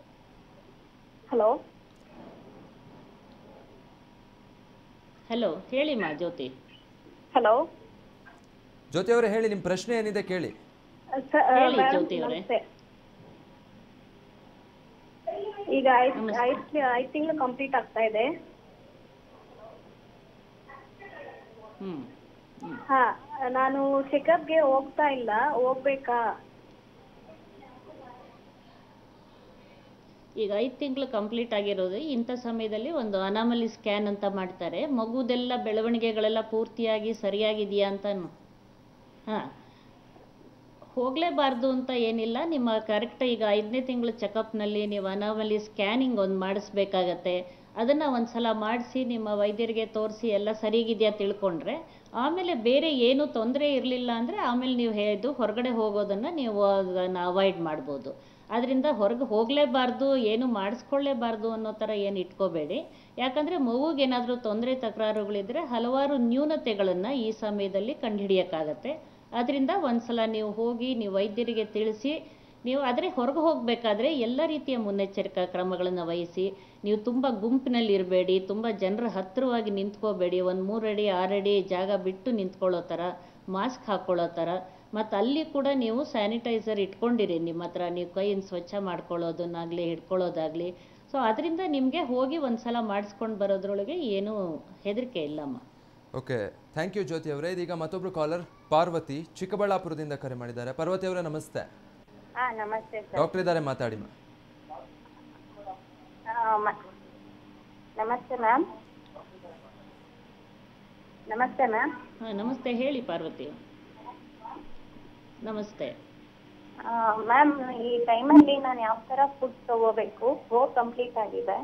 ಹಲೋ ಹಲೋ ಹೇಳಿಮ್ಮ ಜ್ಯೋತಿ ಹಲೋ ಜ್ಯೋತಿ ಅವರೇ ಹೇಳಿ ನಿಮ್ಮ ಪ್ರಶ್ನೆ ಏನಿದೆ ಕೇಳಿ ಹೇಳಿ ಜ್ಯೋತಿ ಅವರೇ ನಮಸ್ತೆ ಈಗ ಐದು ಐದು ಐದು ತಿಂಗಳು ಕಂಪ್ಲೀಟ್ ಆಗ್ತಾ ಇದೆ ಹ್ಞೂ ಹ್ಞೂ ಹಾ ನಾನು ಚೆಕಪ್ಗೆ ಹೋಗ್ತಾ ಇಲ್ಲ ಹೋಗ್ಬೇಕಾ ಈಗ ಐದು ತಿಂಗಳು ಕಂಪ್ಲೀಟ್ ಆಗಿರೋದು ಇಂಥ ಸಮಯದಲ್ಲಿ ಒಂದು ಅನಾಮಲಿ ಸ್ಕ್ಯಾನ್ ಅಂತ ಮಾಡ್ತಾರೆ ಮಗುದೆಲ್ಲ ಬೆಳವಣಿಗೆಗಳೆಲ್ಲ ಪೂರ್ತಿಯಾಗಿ ಸರಿಯಾಗಿದೆಯಾ ಅಂತ ಹಾಂ ಹೋಗಲೇಬಾರ್ದು ಅಂತ ಏನಿಲ್ಲ ನಿಮ್ಮ ಕರೆಕ್ಟ್ ಈಗ ಐದನೇ ತಿಂಗಳ ಚೆಕಪ್ನಲ್ಲಿ ನೀವು ಅನಾಮಲಿ ಸ್ಕ್ಯಾನಿಂಗ್ ಒಂದು ಮಾಡಿಸ್ಬೇಕಾಗತ್ತೆ ಅದನ್ನು ಒಂದು ಸಲ ಮಾಡಿಸಿ ನಿಮ್ಮ ವೈದ್ಯರಿಗೆ ತೋರಿಸಿ ಎಲ್ಲ ಸರಿಗಿದೆಯಾ ತಿಳ್ಕೊಂಡ್ರೆ ಆಮೇಲೆ ಬೇರೆ ಏನೂ ತೊಂದರೆ ಇರಲಿಲ್ಲ ಅಂದರೆ ಆಮೇಲೆ ನೀವು ಹೇಳಿದ್ದು ಹೊರಗಡೆ ಹೋಗೋದನ್ನು ನೀವು ಅದನ್ನು ಅವಾಯ್ಡ್ ಮಾಡ್ಬೋದು ಅದರಿಂದ ಹೊರಗೆ ಹೋಗಲೇಬಾರ್ದು ಏನು ಮಾಡಿಸ್ಕೊಳ್ಳೇಬಾರ್ದು ಅನ್ನೋ ಥರ ಏನು ಇಟ್ಕೋಬೇಡಿ ಯಾಕಂದರೆ ಮಗುಗೇನಾದರೂ ತೊಂದರೆ ತಕರಾರುಗಳಿದ್ರೆ ಹಲವಾರು ನ್ಯೂನತೆಗಳನ್ನು ಈ ಸಮಯದಲ್ಲಿ ಕಂಡುಹಿಡಿಯೋಕ್ಕಾಗತ್ತೆ ಅದರಿಂದ ಒಂದ್ಸಲ ನೀವು ಹೋಗಿ ನೀವು ವೈದ್ಯರಿಗೆ ತಿಳಿಸಿ ನೀವು ಆದರೆ ಹೊರಗೆ ಹೋಗಬೇಕಾದ್ರೆ ಎಲ್ಲ ರೀತಿಯ ಮುನ್ನೆಚ್ಚರಿಕಾ ಕ್ರಮಗಳನ್ನು ವಹಿಸಿ ನೀವು ತುಂಬ ಗುಂಪಿನಲ್ಲಿ ಇರಬೇಡಿ ತುಂಬ ಜನರ ಹತ್ತಿರವಾಗಿ ನಿಂತ್ಕೋಬೇಡಿ ಒಂದು ಮೂರಡಿ ಆರಡಿ ಜಾಗ ಬಿಟ್ಟು ನಿಂತ್ಕೊಳ್ಳೋ ಥರ ಮಾಸ್ಕ್ ಹಾಕ್ಕೊಳ್ಳೋ ಥರ ಮತ್ತು ಅಲ್ಲಿ ಕೂಡ ನೀವು ಸ್ಯಾನಿಟೈಸರ್ ಇಟ್ಕೊಂಡಿರಿ ನಿಮ್ಮ ಹತ್ರ ನೀವು ಕೈಯನ್ನು ಸ್ವಚ್ಛ ಮಾಡ್ಕೊಳ್ಳೋದನ್ನಾಗಲಿ ಹಿಡ್ಕೊಳ್ಳೋದಾಗಲಿ ಸೊ ಅದರಿಂದ ನಿಮಗೆ ಹೋಗಿ ಒಂದು ಸಲ ಮಾಡಿಸ್ಕೊಂಡು ಬರೋದ್ರೊಳಗೆ ಏನೂ ಹೆದರಿಕೆ ಇಲ್ಲಮ್ಮ ಓಕೆ ಥ್ಯಾಂಕ್ ಯು ಜ್ಯೋತಿ ಅವರೇ ಇದೀಗ ಮತ್ತೊಬ್ರು ಕಾಲರ್ ಪಾರ್ವತಿ ಚಿಕ್ಕಬಳ್ಳಾಪುರದಿಂದ ಕರೆ ಮಾಡಿದ್ದಾರೆ ಪಾರ್ವತಿ ಅವರೇ ನಮಸ್ತೆ ಹಾ ನಮಸ್ತೆ ಡಾಕ್ಟರ್ ಇದ್ದಾರೆ ಮಾತಾಡಿ ma'am. ಸರ್ ನಮಸ್ತೆ ಮ್ಯಾಮ್ ನಮಸ್ತೆ ಮ್ಯಾಮ್ ಹಾಂ ನಮಸ್ತೆ ಹೇಳಿ ಪಾರ್ವತಿ ನಮಸ್ತೆ ಮ್ಯಾಮ್ ಈ ಟೈಮಲ್ಲಿ ನಾನು ಯಾವ ಥರ ಫುಡ್ ತಗೋಬೇಕು ಫೋರ್ ಕಂಪ್ಲೀಟ್ ಆಗಿದೆ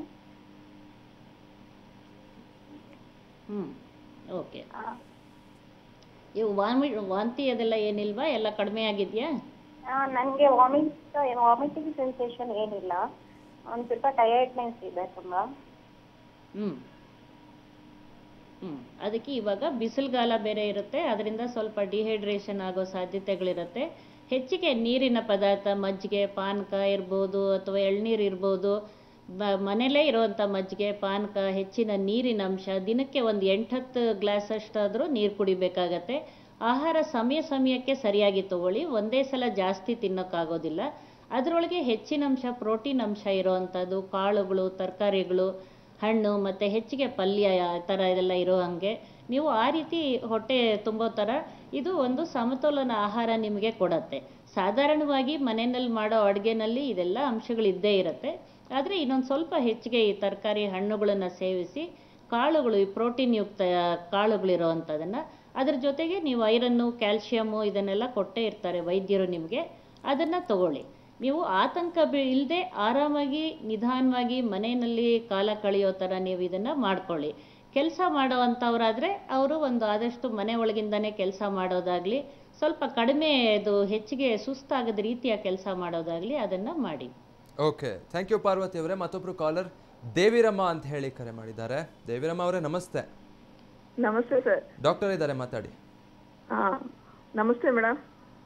ಹ್ಞೂ ಓಕೆ ಆ, ಇವು ವಾಮಿ ವಾಂತಿ ಅದೆಲ್ಲ ಏನಿಲ್ವಾ ಎಲ್ಲ ಕಡಿಮೆ ಆಗಿದೆಯಾ ಆ, ನನಗೆ ವಾಮಿಟ್ ವಾಮಿಟಿಂಗ್ ಸೆನ್ಸೇಷನ್ ಏನಿಲ್ಲ ಒಂದು ಸ್ವಲ್ಪ ಟಯರ್ಡ್ನೆಸ್ ಇದೆ ತುಂಬ ಹ್ಞೂ ಹ್ಞೂ ಅದಕ್ಕೆ ಇವಾಗ ಬಿಸಿಲುಗಾಲ ಬೇರೆ ಇರುತ್ತೆ ಅದರಿಂದ ಸ್ವಲ್ಪ ಡಿಹೈಡ್ರೇಷನ್ ಆಗೋ ಸಾಧ್ಯತೆಗಳಿರುತ್ತೆ ಹೆಚ್ಚಿಗೆ ನೀರಿನ ಪದಾರ್ಥ ಮಜ್ಜಿಗೆ ಪಾನಕ ಇರ್ಬೋದು ಅಥವಾ ಎಳ್ನೀರು ಇರ್ಬೋದು ಬ ಮನೇಲೇ ಇರುವಂಥ ಮಜ್ಜಿಗೆ ಪಾನಕ ಹೆಚ್ಚಿನ ನೀರಿನ ಅಂಶ ದಿನಕ್ಕೆ ಒಂದು ಎಂಟತ್ತು ಗ್ಲಾಸ್ ಅಷ್ಟಾದರೂ ನೀರು ಕುಡಿಬೇಕಾಗತ್ತೆ ಆಹಾರ ಸಮಯ ಸಮಯಕ್ಕೆ ಸರಿಯಾಗಿ ತಗೊಳ್ಳಿ ಒಂದೇ ಸಲ ಜಾಸ್ತಿ ತಿನ್ನೋಕ್ಕಾಗೋದಿಲ್ಲ ಅದರೊಳಗೆ ಹೆಚ್ಚಿನ ಅಂಶ ಪ್ರೋಟೀನ್ ಅಂಶ ಇರೋವಂಥದ್ದು ಕಾಳುಗಳು ತರಕಾರಿಗಳು ಹಣ್ಣು ಮತ್ತು ಹೆಚ್ಚಿಗೆ ಪಲ್ಯ ಆ ಥರ ಇದೆಲ್ಲ ಇರೋ ಹಾಗೆ ನೀವು ಆ ರೀತಿ ಹೊಟ್ಟೆ ತುಂಬೋ ಥರ ಇದು ಒಂದು ಸಮತೋಲನ ಆಹಾರ ನಿಮಗೆ ಕೊಡತ್ತೆ ಸಾಧಾರಣವಾಗಿ ಮನೆಯಲ್ಲಿ ಮಾಡೋ ಅಡುಗೆನಲ್ಲಿ ಇದೆಲ್ಲ ಅಂಶಗಳು ಇದ್ದೇ ಇರುತ್ತೆ ಆದರೆ ಇನ್ನೊಂದು ಸ್ವಲ್ಪ ಹೆಚ್ಚಿಗೆ ಈ ತರಕಾರಿ ಹಣ್ಣುಗಳನ್ನು ಸೇವಿಸಿ ಕಾಳುಗಳು ಈ ಪ್ರೋಟೀನ್ ಯುಕ್ತ ಕಾಳುಗಳಿರೋವಂಥದ್ದನ್ನು ಅದ್ರ ಜೊತೆಗೆ ನೀವು ಐರನ್ನು ಕ್ಯಾಲ್ಶಿಯಮ್ಮು ಇದನ್ನೆಲ್ಲ ಕೊಟ್ಟೇ ಇರ್ತಾರೆ ವೈದ್ಯರು ನಿಮಗೆ ಅದನ್ನು ತಗೊಳ್ಳಿ ನೀವು ಆತಂಕ ಇಲ್ಲದೆ ಆರಾಮಾಗಿ ನಿಧಾನವಾಗಿ ಮನೆಯಲ್ಲಿ ಕಾಲ ಕಳೆಯೋ ಥರ ನೀವು ಇದನ್ನು ಮಾಡ್ಕೊಳ್ಳಿ ಕೆಲಸ ಮಾಡೋವಂಥವ್ರಾದರೆ ಅವರು ಒಂದು ಆದಷ್ಟು ಮನೆ ಒಳಗಿಂದನೇ ಕೆಲಸ ಮಾಡೋದಾಗಲಿ ಸ್ವಲ್ಪ ಕಡಿಮೆ ಇದು ಹೆಚ್ಚಿಗೆ ಸುಸ್ತಾಗದ ರೀತಿಯ ಕೆಲಸ ಮಾಡೋದಾಗಲಿ ಅದನ್ನು ಮಾಡಿ ಓಕೆ ಥ್ಯಾಂಕ್ ಯು ಪಾರ್ವತಿ ಅವರೇ ಮತ್ತೊಬ್ರು ಕಾಲರ್ ದೇವಿರಮ್ಮ ಅಂತ ಹೇಳಿ ಕರೆ ಮಾಡಿದ್ದಾರೆ ದೇವಿರಮ್ಮ ಅವರೇ ನಮಸ್ತೆ ನಮಸ್ತೆ ಸರ್ ಡಾಕ್ಟರ್ ಇದ್ದಾರೆ ಮಾತಾಡಿ ಹಾ ನಮಸ್ತೆ ಮೇಡಮ್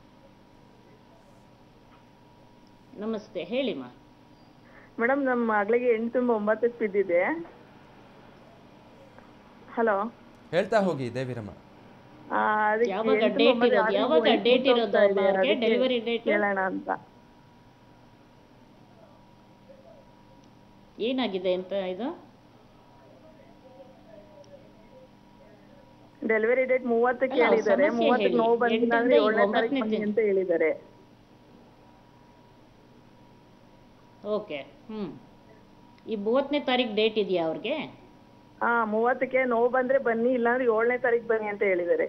ನಮಸ್ತೆ ಹೇಳಿಮ್ಮ ಮೇಡಮ್ ನಮ್ಮ ಮಗಳಿಗೆ ಎಂಟು ತುಂಬ ಒಂಬತ್ತಕ್ಕೆ ಬಿದ್ದಿದೆ ಹಲೋ ಹೇಳ್ತಾ ಹೋಗಿ ದೇವಿರಮ್ಮ ಯಾವಾಗ ಡೇಟ್ ಇರೋದು ಯಾವಾಗ ಡೇಟ್ ಇರೋದು ಅವ್ರಿಗೆ ಡೆಲಿವರಿ ಡೇಟ್ ಕೇಳೋಣ ಅಂತ ಏನಾಗಿದೆ ಅಂತ ಇದು ಡೆಲಿವರಿ ಡೇಟ್ ಮೂವತ್ತಕ್ಕೆ ಅಲ್ಲ, ಹೇಳಿದ್ದಾರೆ ಸಮಸ್ಯೆ ಮೂವತ್ತಕ್ಕೆ ಹೇಳಿ. ನೋವು ಬಂದಿಲ್ಲ ಅಂದ್ರೆ ಎಂಟರಿಂದ ಏಳನೇ ಒಂಬತ್ತನೇ ತಾರೀಕು ಬನ್ನಿ ದಿನ. ಅಂತ ಹೇಳಿದ್ದಾರೆ ಓಕೆ ಹ್ಞೂ ಈ ಮೂವತ್ತನೇ ತಾರೀಕು ಡೇಟ್ ಇದೆಯಾ ಅವ್ರಿಗೆ ಹಾ ಮೂವತ್ತಕ್ಕೆ ನೋವು ಬಂದ್ರೆ ಬನ್ನಿ ಇಲ್ಲಾಂದ್ರೆ ಏಳನೇ ತಾರೀಕು ಬನ್ನಿ ಅಂತ ಹೇಳಿದ್ದಾರೆ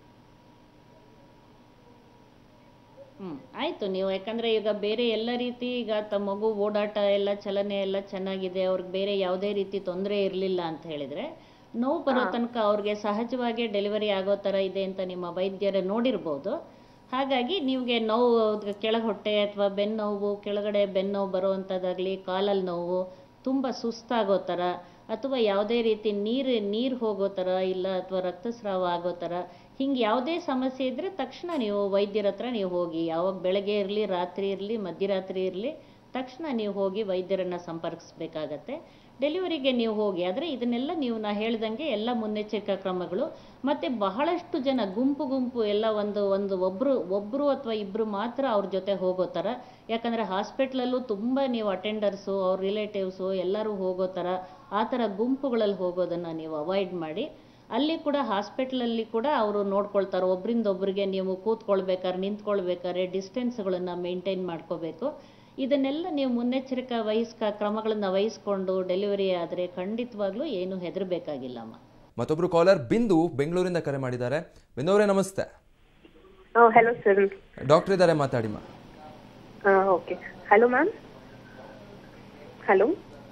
ಹ್ಞೂ ಆಯಿತು ನೀವು ಯಾಕಂದರೆ ಈಗ ಬೇರೆ ಎಲ್ಲ ರೀತಿ ಈಗ ತಮ್ಮ ಮಗು ಓಡಾಟ ಎಲ್ಲ ಚಲನೆ ಎಲ್ಲ ಚೆನ್ನಾಗಿದೆ ಅವ್ರಿಗೆ ಬೇರೆ ಯಾವುದೇ ರೀತಿ ತೊಂದರೆ ಇರಲಿಲ್ಲ ಅಂತ ಹೇಳಿದರೆ ನೋವು ಬರೋ ತನಕ ಅವ್ರಿಗೆ ಸಹಜವಾಗಿ ಡೆಲಿವರಿ ಆಗೋ ಥರ ಇದೆ ಅಂತ ನಿಮ್ಮ ವೈದ್ಯರು ನೋಡಿರ್ಬೋದು ಹಾಗಾಗಿ ನಿಮಗೆ ನೋವು ಕೆಳಗೆ ಹೊಟ್ಟೆ ಅಥವಾ ಬೆನ್ನು ನೋವು ಕೆಳಗಡೆ ಬೆನ್ನು ನೋವು ಬರುವಂಥದ್ದಾಗಲಿ ಕಾಲಲ್ಲಿ ನೋವು ತುಂಬ ಸುಸ್ತಾಗೋ ಥರ ಅಥವಾ ಯಾವುದೇ ರೀತಿ ನೀರು ನೀರು ಹೋಗೋ ಥರ ಇಲ್ಲ ಅಥವಾ ರಕ್ತಸ್ರಾವ ಆಗೋ ಥರ ಹಿಂಗೆ ಯಾವುದೇ ಸಮಸ್ಯೆ ಇದ್ದರೆ ತಕ್ಷಣ ನೀವು ವೈದ್ಯರ ಹತ್ರ ನೀವು ಹೋಗಿ ಯಾವಾಗ ಬೆಳಗ್ಗೆ ಇರಲಿ ರಾತ್ರಿ ಇರಲಿ ಮಧ್ಯರಾತ್ರಿ ಇರಲಿ ತಕ್ಷಣ ನೀವು ಹೋಗಿ ವೈದ್ಯರನ್ನು ಸಂಪರ್ಕಿಸ್ಬೇಕಾಗತ್ತೆ ಡೆಲಿವರಿಗೆ ನೀವು ಹೋಗಿ ಆದರೆ ಇದನ್ನೆಲ್ಲ ನೀವು ನಾ ಹೇಳ್ದಂಗೆ ಎಲ್ಲ ಮುನ್ನೆಚ್ಚರಿಕಾ ಕ್ರಮಗಳು ಮತ್ತು ಬಹಳಷ್ಟು ಜನ ಗುಂಪು ಗುಂಪು ಎಲ್ಲ ಒಂದು ಒಂದು ಒಬ್ಬರು ಒಬ್ಬರು ಅಥವಾ ಇಬ್ಬರು ಮಾತ್ರ ಅವ್ರ ಜೊತೆ ಹೋಗೋ ಥರ ಯಾಕಂದರೆ ಹಾಸ್ಪಿಟ್ಲಲ್ಲೂ ತುಂಬ ನೀವು ಅಟೆಂಡರ್ಸು ಅವ್ರ ರಿಲೇಟಿವ್ಸು ಎಲ್ಲರೂ ಹೋಗೋ ಥರ ಆ ಥರ ಗುಂಪುಗಳಲ್ಲಿ ಹೋಗೋದನ್ನು ನೀವು ಅವಾಯ್ಡ್ ಮಾಡಿ ಅಲ್ಲಿ ಕೂಡ ಹಾಸ್ಪಿಟ್ಲಲ್ಲಿ ಕೂಡ ಅವರು ನೋಡ್ಕೊಳ್ತಾರೆ ಒಬ್ಬರಿಂದ ಒಬ್ಬರಿಗೆ ನೀವು ಕೂತ್ಕೊಳ್ಬೇಕಾದ್ರೆ ನಿಂತ್ಕೊಳ್ಬೇಕಾದ್ರೆ ಡಿಸ್ಟೆನ್ಸ್ಗಳನ್ನು ಮೇಂಟೈನ್ ಮಾಡ್ಕೋಬೇಕು ಇದನ್ನೆಲ್ಲ ನೀವು ಮುನ್ನೆಚ್ಚರಿಕಾ ವಹಿಸ್ಕ ಕ್ರಮಗಳನ್ನು ವಹಿಸ್ಕೊಂಡು ಡೆಲಿವರಿ ಆದರೆ ಖಂಡಿತವಾಗ್ಲೂ ಏನು ಹೆದರಬೇಕಾಗಿಲ್ಲಮ್ಮ ಮತ್ತೊಬ್ರು ಕಾಲರ್ ಬಿಂದು ಬೆಂಗಳೂರಿಂದ ಕರೆ ಮಾಡಿದ್ದಾರೆ ಬಿಂದು ಅವರೇ ನಮಸ್ತೆ ಹಲೋ ಸರ್ ಡಾಕ್ಟರ್ ಇದ್ದಾರೆ ಮಾತಾಡಿಮ್ಮ okay hello ma'am hello